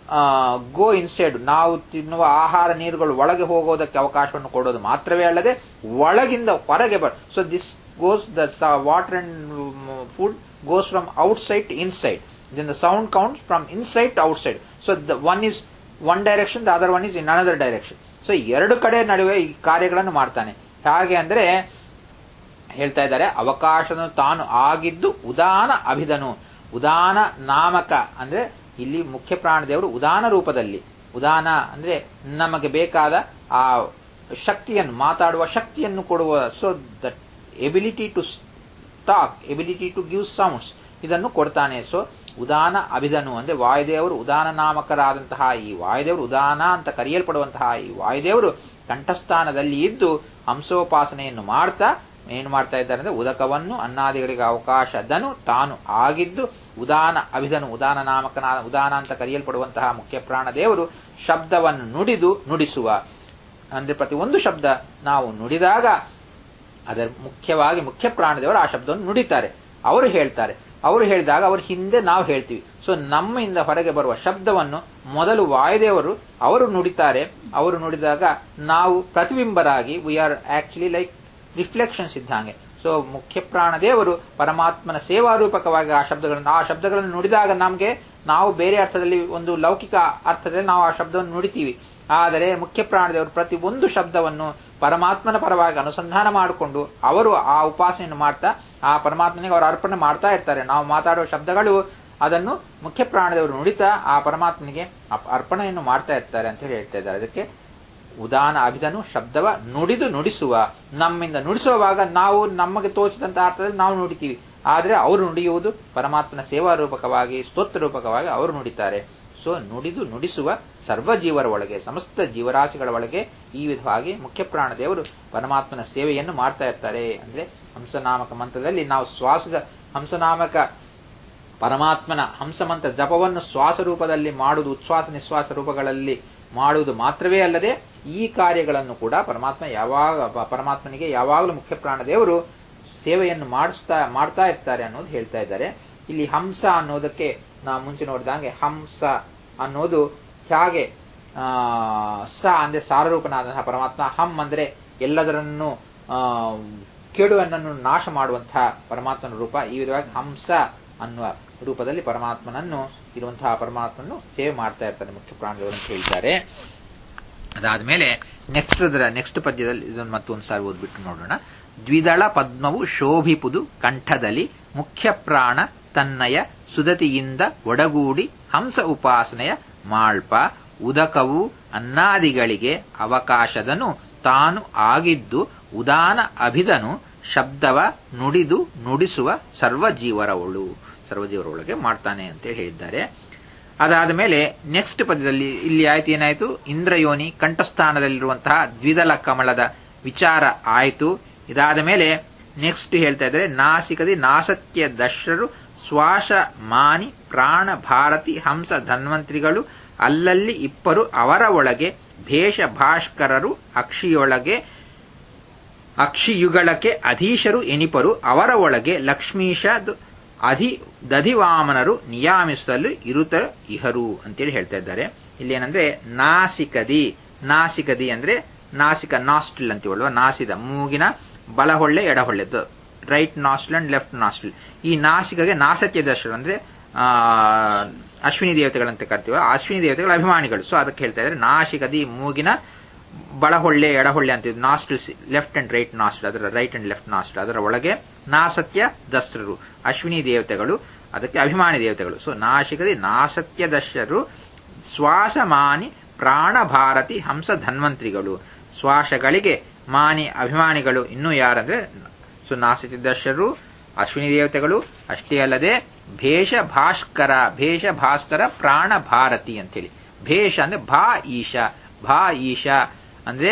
go inside ನಾವು ತಿನ್ನುವ ಆಹಾರ ನೀರುಗಳು ಒಳಗೆ ಹೋಗೋದಕ್ಕೆ ಅವಕಾಶವನ್ನು ಕೊಡೋದು ಮಾತ್ರವೇ ಅಲ್ಲದೆ ಒಳಗಿಂದ ಹೊರಗೆ ಬರ್ so this goes the water and food goes from outside to inside. Then the sound comes from inside to outside. So the one is one direction, the other one is in another direction. So ಎರಡು ಕಡೆ ನಡುವೆ ಈ ಕಾರ್ಯಗಳನ್ನು ಮಾಡ್ತಾನೆ ಹಾಗೆ ಅಂದ್ರೆ ಹೇಳ್ತಾ ಇದ್ದಾರೆ ಅವಕಾಶನು ತಾನು ಆಗಿದ್ದು ಉದಾನ ಅಭಿದನು ಉದಾನ ನಾಮಕ ಅಂದ್ರೆ ಇಲ್ಲಿ ಮುಖ್ಯ ಪ್ರಾಣದೇವರು ಉದಾನ ರೂಪದಲ್ಲಿ ಉದಾನ ಅಂದ್ರೆ ನಮಗೆ ಬೇಕಾದ ಆ ಶಕ್ತಿಯನ್ನು ಮಾತಾಡುವ ಶಕ್ತಿಯನ್ನು ಕೊಡುವ so the ability to talk ability to give sounds ಇದನ್ನು ಕೊಡ್ತಾನೆ ಸೊ ಉದಾನ ಅಭಿದನು ಅಂದ್ರೆ ವಾಯುದೇವರು ಉದಾನ ನಾಮಕರಾದಂತಹ ಈ ವಾಯುದೇವರು ಉದಾನ ಅಂತ ಕರೆಯಲ್ಪಡುವಂತಹ ಈ ವಾಯುದೇವರು ಕಂಠಸ್ಥಾನದಲ್ಲಿ ಇದ್ದು ಹಂಸೋಪಾಸನೆಯನ್ನು ಮಾಡ್ತಾ ಏನು ಮಾಡ್ತಾ ಇದ್ದಾರೆ ಅಂದ್ರೆ ಉದಕವನ್ನು ಅನ್ನಾದಿಗಳಿಗೆ ಅವಕಾಶದನು ತಾನು ಆಗಿದ್ದು ಉದಾನ ಅಭಿದನು ಉದಾನ ನಾಮಕನಾದ ಉದಾನ ಅಂತ ಕರೆಯಲ್ಪಡುವಂತಹ ಮುಖ್ಯ ಪ್ರಾಣ ದೇವರು ಶಬ್ದವನ್ನು ನುಡಿದು ನುಡಿಸುವ ಅಂದ್ರೆ ಪ್ರತಿ ಒಂದು ಶಬ್ದ ನಾವು ನುಡಿದಾಗ ಅದರ ಮುಖ್ಯವಾಗಿ ಮುಖ್ಯ ಪ್ರಾಣದೇವರು ಆ ಶಬ್ದವನ್ನು ನುಡಿತಾರೆ ಅವರು ಹೇಳ್ತಾರೆ ಅವರು ಹೇಳಿದಾಗ ಅವ್ರ ಹಿಂದೆ ನಾವು ಹೇಳ್ತೀವಿ ಸೊ ನಮ್ಮಿಂದ ಹೊರಗೆ ಬರುವ ಶಬ್ದವನ್ನು ಮೊದಲು ವಾಯುದೇವರು ಅವರು ನುಡಿತಾರೆ ಅವರು ನುಡಿದಾಗ ನಾವು ಪ್ರತಿಬಿಂಬರಾಗಿ we are actually like reflections ಇದ್ದಂಗೆ ಸೊ ಮುಖ್ಯ ಪ್ರಾಣದೇವರು ಪರಮಾತ್ಮನ ಸೇವಾರೂಪಕವಾಗಿ ಆ ಶಬ್ದಗಳನ್ನು ಆ ಶಬ್ದಗಳನ್ನು ನುಡಿದಾಗ ನಮಗೆ ನಾವು ಬೇರೆ ಅರ್ಥದಲ್ಲಿ ಒಂದು ಲೌಕಿಕ ಅರ್ಥದಲ್ಲಿ ನಾವು ಆ ಶಬ್ದವನ್ನು ನುಡಿತೀವಿ ಆದರೆ ಮುಖ್ಯ ಪ್ರಾಣದೇವರು ಪ್ರತಿ ಒಂದು ಶಬ್ದವನ್ನು ಪರಮಾತ್ಮನ ಪರವಾಗಿ ಅನುಸಂಧಾನ ಮಾಡಿಕೊಂಡು ಅವರು ಆ ಉಪಾಸನೆಯನ್ನು ಮಾಡ್ತಾ ಆ ಪರಮಾತ್ಮನಿಗೆ ಅವರು ಅರ್ಪಣೆ ಮಾಡ್ತಾ ಇರ್ತಾರೆ ನಾವು ಮಾತಾಡುವ ಶಬ್ದಗಳು ಅದನ್ನು ಮುಖ್ಯ ಪ್ರಾಣದವರು ನುಡಿತಾ ಆ ಪರಮಾತ್ಮನಿಗೆ ಅಪ್- ಅರ್ಪಣೆಯನ್ನು ಮಾಡ್ತಾ ಇರ್ತಾರೆ ಅಂತ ಹೇಳಿ ಹೇಳ್ತಾ ಇದ್ದಾರೆ ಅದಕ್ಕೆ ಉದಾನ ಅಭಿದನು ಶಬ್ದವ ನುಡಿದು ನುಡಿಸುವ ನಮ್ಮಿಂದ ನುಡಿಸುವಾಗ ನಾವು ನಮಗೆ ತೋಚಿದಂತಹ ಅರ್ಥದಲ್ಲಿ ನಾವು ನುಡಿತೀವಿ ಆದರೆ ಅವರು ನುಡಿಯುವುದು ಪರಮಾತ್ಮನ ಸೇವಾ ರೂಪಕವಾಗಿ ಸ್ತೋತ್ರ ರೂಪಕವಾಗಿ ಅವರು ನುಡಿತಾರೆ ಸೊ ನುಡಿದು ನುಡಿಸುವ ಸರ್ವ ಜೀವರ ಒಳಗೆ ಸಮಸ್ತ ಜೀವರಾಶಿಗಳ ಒಳಗೆ ಈ ವಿಧವಾಗಿ ಮುಖ್ಯ ಪ್ರಾಣದೇವರು ಪರಮಾತ್ಮನ ಸೇವೆಯನ್ನು ಮಾಡ್ತಾ ಇರ್ತಾರೆ ಅಂದ್ರೆ ಹಂಸನಾಮಕ ಮಂತ್ರದಲ್ಲಿ ನಾವು ಶ್ವಾಸದ ಹಂಸನಾಮಕ ಪರಮಾತ್ಮನ ಹಂಸಮಂತ್ರ ಜಪವನ್ನು ಶ್ವಾಸ ರೂಪದಲ್ಲಿ ಮಾಡುವುದು ಉಚ್ಛ್ವಾಸ ನಿಶ್ವಾಸ ರೂಪಗಳಲ್ಲಿ ಮಾಡುವುದು ಮಾತ್ರವೇ ಅಲ್ಲದೆ ಈ ಕಾರ್ಯಗಳನ್ನು ಕೂಡ ಪರಮಾತ್ಮ ಯಾವಾಗ ಪ- ಪರಮಾತ್ಮನಿಗೆ ಯಾವಾಗಲೂ ಮುಖ್ಯ ಪ್ರಾಣದೇವರು ಸೇವೆಯನ್ನು ಮಾಡಿಸ್ತಾ ಮಾಡ್ತಾ ಇರ್ತಾರೆ ಅನ್ನೋದು ಹೇಳ್ತಾ ಇದ್ದಾರೆ ಇಲ್ಲಿ ಹಂಸ ಅನ್ನೋದಕ್ಕೆ ನಾವು ಮುಂಚೆ ನೋಡಿದಂಗೆ ಹಂಸ ಅನ್ನೋದು ಹೇಗೆ ಆ, ಸ ಅಂದ್ರೆ ಸಾರರೂಪನಾದಂತಹ ಪರಮಾತ್ಮ ಹಂ ಅಂದ್ರೆ ಎಲ್ಲದರನ್ನು ಆ, ಕೇಡುವನ್ನು ನಾಶ ಮಾಡುವಂತಹ ಪರಮಾತ್ಮನ ರೂಪ ಈ ವಿಧವಾಗಿ ಹಂಸ ಅನ್ನುವ ರೂಪದಲ್ಲಿ ಪರಮಾತ್ಮನನ್ನು ಇರುವಂತಹ ಪರಮಾತ್ಮನನ್ನು ಸೇವೆ ಮಾಡ್ತಾ ಇರ್ತಾರೆ ಮುಖ್ಯ ಪ್ರಾಣದೇವರು ಅಂತ ಹೇಳ್ತಾರೆ ಅದಾದ್ಮೇಲೆ ನೆಕ್ಸ್ಟ್ ಅದರ ನೆಕ್ಸ್ಟ್ ಪದ್ಯದಲ್ಲಿ ಇದನ್ನು ಮತ್ತೊಂದು ಸಾರಿ ಓದ್ಬಿಟ್ಟು ನೋಡೋಣ ದ್ವಿದಳ ಪದ್ಮವು ಶೋಭಿಪುದು ಕಂಠದಲ್ಲಿ ಮುಖ್ಯ ಪ್ರಾಣ ತನ್ನಯ ಸುದತಿಯಿಂದ ಒಡಗೂಡಿ ಹಂಸ ಉಪಾಸನೆಯ ಮಾಳ್ಪ ಉದಕವು ಅನ್ನಾದಿಗಳಿಗೆ ಅವಕಾಶದನು ತಾನು ಆಗಿದ್ದು ಉದಾನ ಅಭಿದನು ಶಬ್ದವ ನುಡಿದು ನುಡಿಸುವ ಸರ್ವಜೀವರವಳು ಸರ್ವಜೀವರೊಳಗೆ ಮಾಡ್ತಾನೆ ಅಂತೇಳಿ ಹೇಳಿದ್ದಾರೆ ಅದಾದ ಮೇಲೆ ನೆಕ್ಸ್ಟ್ ಪದ್ಯದಲ್ಲಿ ಇಲ್ಲಿ ಆಯ್ತು ಏನಾಯ್ತು ಇಂದ್ರಯೋನಿ ಕಂಠಸ್ಥಾನದಲ್ಲಿರುವಂತಹ ದ್ವಿದಲ ಕಮಲದ ವಿಚಾರ ಆಯ್ತು ಇದಾದ ಮೇಲೆ ನೆಕ್ಸ್ಟ್ ಹೇಳ್ತಾ ಇದ್ದಾರೆ ನಾಸಿಕದಿ ನಾಸತ್ಯ ದಶರು ಶ್ವಾಸ ಮಾನಿ ಪ್ರಾಣ ಭಾರತಿ ಹಂಸ ಧನ್ವಂತ್ರಿಗಳು ಅಲ್ಲಲ್ಲಿ ಇಪ್ಪರು ಅವರ ಒಳಗೆ ಭೇಷ ಭಾಸ್ಕರರು ಅಕ್ಷಿಯೊಳಗೆ ಅಕ್ಷಿಯುಗಳಕ್ಕೆ ಅಧೀಶರು ಎನಿಪರು ಅವರ ಒಳಗೆ ಲಕ್ಷ್ಮೀಶ ದ- ಅಧಿ ದಧಿವಾಮನರು ನಿಯಾಮಿಸಲು ಇರುತ್ತ ಇಹರು ಅಂತೇಳಿ ಹೇಳ್ತಾ ಇದ್ದಾರೆ ಇಲ್ಲಿ ಏನಂದ್ರೆ ನಾಸಿಕದಿ ನಾಸಿಕದಿ ಅಂದ್ರೆ ನಾಸಿಕ ನಾಸ್ಟ್ರಿಲ್ ಅಂತೀವಲ್ವ ನಾಸಿದ ಮೂಗಿನ ಬಲಹೊಳ್ಳೆ ಎಡಹೊಳ್ಳೆ right nostril and left nostril ಈ ನಾಸಿಕಗೆ ನಾಸತ್ಯ ದರ್ಶನ ಅಂದ್ರೆ ಆ, ಅಶ್ವಿನಿ ದೇವತೆಗಳಂತ ಕರಿತೀವ ಆ ಅಶ್ವಿನಿ ದೇವತೆಗಳ ಅಭಿಮಾನಿಗಳು ಸೊ ಅದಕ್ಕೆ ಹೇಳ್ತಾ ಇದ್ದಾರೆ ನಾಸಿಕದಿ ಮೂಗಿನ ಬಳಹೊಳ್ಳೆ ಎಡಹೊಳ್ಳೆ ಅಂತ nostrils left and right nostril ಅದರ ರೈಟ್ ಅಂಡ್ ಲೆಫ್ಟ್ ನಾಸ್ಟ್ಲ್ ಅದರ ಒಳಗೆ ನಾಸತ್ಯ ದಸ್ರರು ಅಶ್ವಿನಿ ದೇವತೆಗಳು ಅದಕ್ಕೆ ಅಭಿಮಾನಿ ದೇವತೆಗಳು ಸೊ ನಾಶಿಕದಿ ನಾಸತ್ಯ ದಶರು ಶ್ವಾಸಮಾನಿ ಪ್ರಾಣ ಭಾರತಿ ಹಂಸ ಧನ್ವಂತ್ರಿಗಳು ಶ್ವಾಸಗಳಿಗೆ ಮಾನಿ ಅಭಿಮಾನಿಗಳು ಇನ್ನೂ ಯಾರಂದ್ರೆ ಸೊ ನಾಸತ್ಯ ದಶರು ಅಶ್ವಿನಿ ದೇವತೆಗಳು ಅಷ್ಟೇ ಅಲ್ಲದೆ ಭೇಷ ಭಾಸ್ಕರ ಭೇಷ ಭಾಸ್ಕರ ಪ್ರಾಣ ಭಾರತಿ ಅಂತೇಳಿ ಭೇಷ ಅಂದ್ರೆ ಭಾ ಈಶ ಭಾ ಈಶ ಅಂದ್ರೆ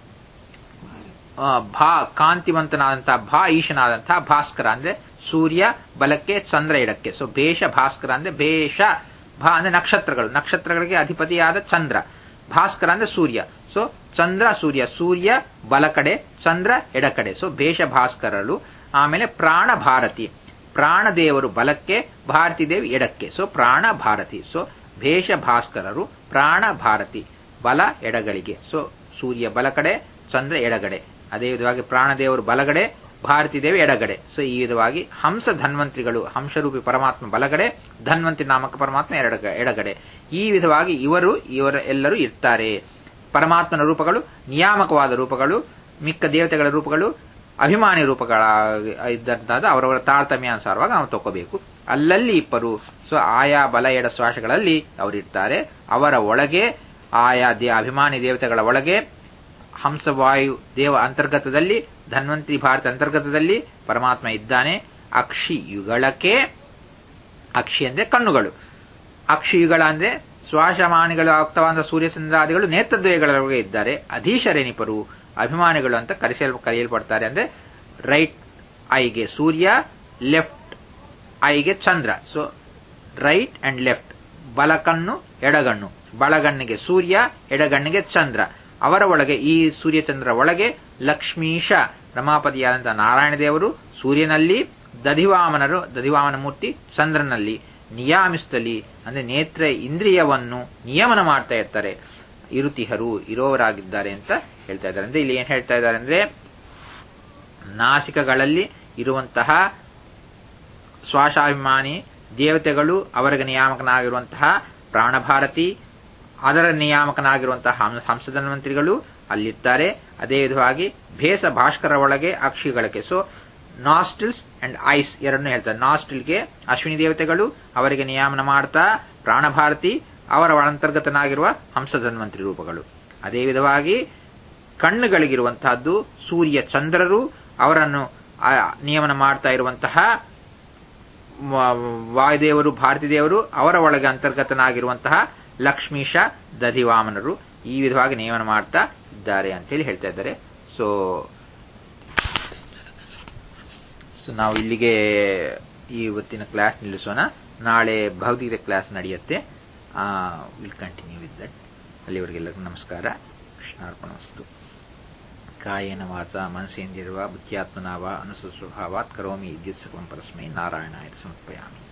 ಆ, ಭಾ ಕಾಂತಿವಂತನಾದಂತಹ ಭಾ ಈಶನಾದಂತಹ ಭಾಸ್ಕರ ಅಂದ್ರೆ ಸೂರ್ಯ ಬಲಕ್ಕೆ ಚಂದ್ರ ಎಡಕ್ಕೆ ಸೊ ಭೇಷ ಭಾಸ್ಕರ ಅಂದ್ರೆ ಭೇಷ ಭಾ ಅಂದ್ರೆ ನಕ್ಷತ್ರಗಳು ನಕ್ಷತ್ರಗಳಿಗೆ ಅಧಿಪತಿಯಾದ ಚಂದ್ರ ಭಾಸ್ಕರ ಅಂದ್ರೆ ಸೂರ್ಯ ಸೊ ಚಂದ್ರ ಸೂರ್ಯ ಸೂರ್ಯ ಬಲ ಕಡೆ ಚಂದ್ರ ಎಡ ಕಡೆ ಸೊ ಭೇಷ ಭಾಸ್ಕರರು ಆಮೇಲೆ ಪ್ರಾಣ ಭಾರತಿ ಪ್ರಾಣದೇವರು ಬಲಕ್ಕೆ ಭಾರತಿ ದೇವಿ ಎಡಕ್ಕೆ ಸೊ ಪ್ರಾಣ ಭಾರತಿ ಸೊ ಭೇಷ ಭಾಸ್ಕರರು ಪ್ರಾಣ ಭಾರತಿ ಬಲ ಎಡಗಳಿಗೆ ಸೊ ಸೂರ್ಯ ಬಲ ಕಡೆ ಚಂದ್ರ ಎಡಗಡೆ ಅದೇ ವಿಧವಾಗಿ ಪ್ರಾಣದೇವರು ಬಲಗಡೆ ಭಾರತಿ ದೇವಿ ಎಡಗಡೆ ಸೊ ಈ ವಿಧವಾಗಿ ಹಂಸ ಧನ್ವಂತ್ರಿಗಳು ಹಂಸರೂಪಿ ಪರಮಾತ್ಮ ಬಲಗಡೆ ಧನ್ವಂತ್ರಿ ನಾಮಕ ಪರಮಾತ್ಮ ಎರಡಗ ಎಡಗಡೆ ಈ ವಿಧವಾಗಿ ಇವರು ಇವರ ಎಲ್ಲರೂ ಇರ್ತಾರೆ ಪರಮಾತ್ಮನ ರೂಪಗಳು ನಿಯಾಮಕವಾದ ರೂಪಗಳು ಮಿಕ್ಕ ದೇವತೆಗಳ ರೂಪಗಳು ಅಭಿಮಾನಿ ರೂಪಗಳ ಇದ್ದಂತಾದ ಅವರವರ ತಾರತಮ್ಯಾನುಸಾರವಾಗಿ ನಾವು ತಗೋಬೇಕು ಅಲ್ಲಲ್ಲಿ ಇಪ್ಪರು ಸೊ ಆಯಾ ಬಲ ಎಡ ಶ್ವಾಸಗಳಲ್ಲಿ ಅವರಿರ್ತಾರೆ ಅವರ ಒಳಗೆ ಆಯಾ ದೇ ಅಭಿಮಾನಿ ದೇವತೆಗಳ ಒಳಗೆ ಹಂಸವಾಯು ದೇವ ಅಂತರ್ಗತದಲ್ಲಿ ಧನ್ವಂತ್ರಿ ಭಾರತ ಅಂತರ್ಗತದಲ್ಲಿ ಪರಮಾತ್ಮ ಇದ್ದಾನೆ ಅಕ್ಷಿ ಯುಗಳಕ್ಕೆ ಅಕ್ಷಿ ಅಂದ್ರೆ ಕಣ್ಣುಗಳು ಅಕ್ಷಿಯುಗಳ ಅಂದ್ರೆ ಶ್ವಾಸಮಾನಿಗಳು ಆಗ್ತವಾದ ಸೂರ್ಯಚಂದ್ರಾದಿಗಳು ನೇತ್ರದ್ವಯಗಳೊಳಗೆ ಇದ್ದಾರೆ ಅಧೀಶರೇನಿಪರು ಅಭಿಮಾನಿಗಳು ಅಂತ ಕರೆಸಲ್ ಕರೆಯಲ್ಪಡ್ತಾರೆ ಅಂದ್ರೆ ರೈಟ್ ಐಗೆ ಸೂರ್ಯ ಲೆಫ್ಟ್ ಐಗೆ Chandra so right and left ಬಲಕಣ್ಣು ಎಡಗಣ್ಣು ಬಲಗಣ್ಣಿಗೆ ಸೂರ್ಯ ಎಡಗಣ್ಣಿಗೆ ಚಂದ್ರ ಅವರ ಒಳಗೆ ಈ ಸೂರ್ಯಚಂದ್ರ ಒಳಗೆ ಲಕ್ಷ್ಮೀಶ ರಮಾಪತಿಯಾದಂತಹ ನಾರಾಯಣ ದೇವರು ಸೂರ್ಯನಲ್ಲಿ ದಧಿವಾಮನರು ದಧಿವಾಮನ ಮೂರ್ತಿ ಚಂದ್ರನಲ್ಲಿ ನಿಯಾಮಿಸ್ತಲಿ ಅಂದ್ರೆ ನೇತ್ರ ಇಂದ್ರಿಯವನ್ನು ನಿಯಮನ ಮಾಡ್ತಾ ಇರ್ತಾರೆ ಇರುತಿಹರು ಇರೋವರಾಗಿದ್ದಾರೆ ಅಂತ ಹೇಳ್ತಾ ಇದ್ದಾರೆ ಅಂದ್ರೆ ಇಲ್ಲಿ ಏನ್ ಹೇಳ್ತಾ ಇದ್ದಾರೆ ಅಂದ್ರೆ ನಾಸಿಕಗಳಲ್ಲಿ ಇರುವಂತಹ ಸ್ವಾಶಾಭಿಮಾನಿ ದೇವತೆಗಳು ಅವರಿಗೆ ನಿಯಾಮಕನಾಗಿರುವಂತಹ ಪ್ರಾಣಭಾರತಿ ಅದರ ನಿಯಾಮಕನಾಗಿರುವಂತಹ ಹಂ- ಹಂಸಧನ್ವಂತರಿಗಳು ಅಲ್ಲಿರ್ತಾರೆ ಅದೇ ವಿಧವಾಗಿ ಭೇಸ ಭಾಸ್ಕರ ಒಳಗೆ ಅಕ್ಷಿಗಳಕ್ಕೆ ಸೊ ನಾಸ್ಟಿಲ್ಸ್ ಅಂಡ್ ಐಸ್ ಎರಡನ್ನೂ ಹೇಳ್ತಾರೆ ನಾಸ್ಟಿಲ್ಗೆ ಅಶ್ವಿನಿ ದೇವತೆಗಳು ಅವರಿಗೆ ನಿಯಾಮನ ಮಾಡ್ತಾ ಪ್ರಾಣಭಾರತಿ ಅವರ ಅಂತರ್ಗತನಾಗಿರುವ ಹಂಸಧನ್ವಂತರಿ ರೂಪಗಳು ಅದೇ ವಿಧವಾಗಿ ಕಣ್ಣುಗಳಿಗಿರುವಂತಹದ್ದು ಸೂರ್ಯ ಚಂದ್ರರು ಅವರನ್ನು ಆ, ನಿಯಮನ ಮಾಡ್ತಾ ಇರುವಂತಹ ವ- ವಾಯುದೇವರು ಭಾರತಿ ದೇವರು ಅವರ ಒಳಗೆ ಅಂತರ್ಗತನಾಗಿರುವಂತಹ ಲಕ್ಷ್ಮೀಶ ದಧಿವಾಮನರು ಈ ವಿಧವಾಗಿ ನಿಯಮನ ಮಾಡ್ತಾ ಇದ್ದಾರೆ ಅಂತೇಳಿ ಹೇಳ್ತಾ ಇದ್ದಾರೆ ಸೊ ಸೊ ನಾವು ಇಲ್ಲಿಗೆ ಈ ಇವತ್ತಿನ ಕ್ಲಾಸ್ ನಿಲ್ಲಿಸೋಣ ನಾಳೆ ಭೌತಿಕ ಕ್ಲಾಸ್ ನಡೆಯುತ್ತೆ ವಿಲ್ ಕಂಟಿನ್ಯೂ ವಿತ್ ದಟ್ ಅಲ್ಲಿವರೆಗೆಲ್ಲರಿಗೂ ನಮಸ್ಕಾರ ಕೃಷ್ಣಾರ್ಪಣವಸ್ತು ಕಾಯೇನ ವಾಚ ಮನಸೇಂದಿರುವ ಬುದ್ಧ್ಯಾತ್ಮನಾವ ಅನುಸ್ವಭಾವಾತ್ ಕರೋಮಿ ಇದ್ಯುತ್ ಸರ್ವಂ ಪರಸ್ಮೈ ನಾರಾಯಣಾಯ ಸಮರ್ಪಯಾಮಿ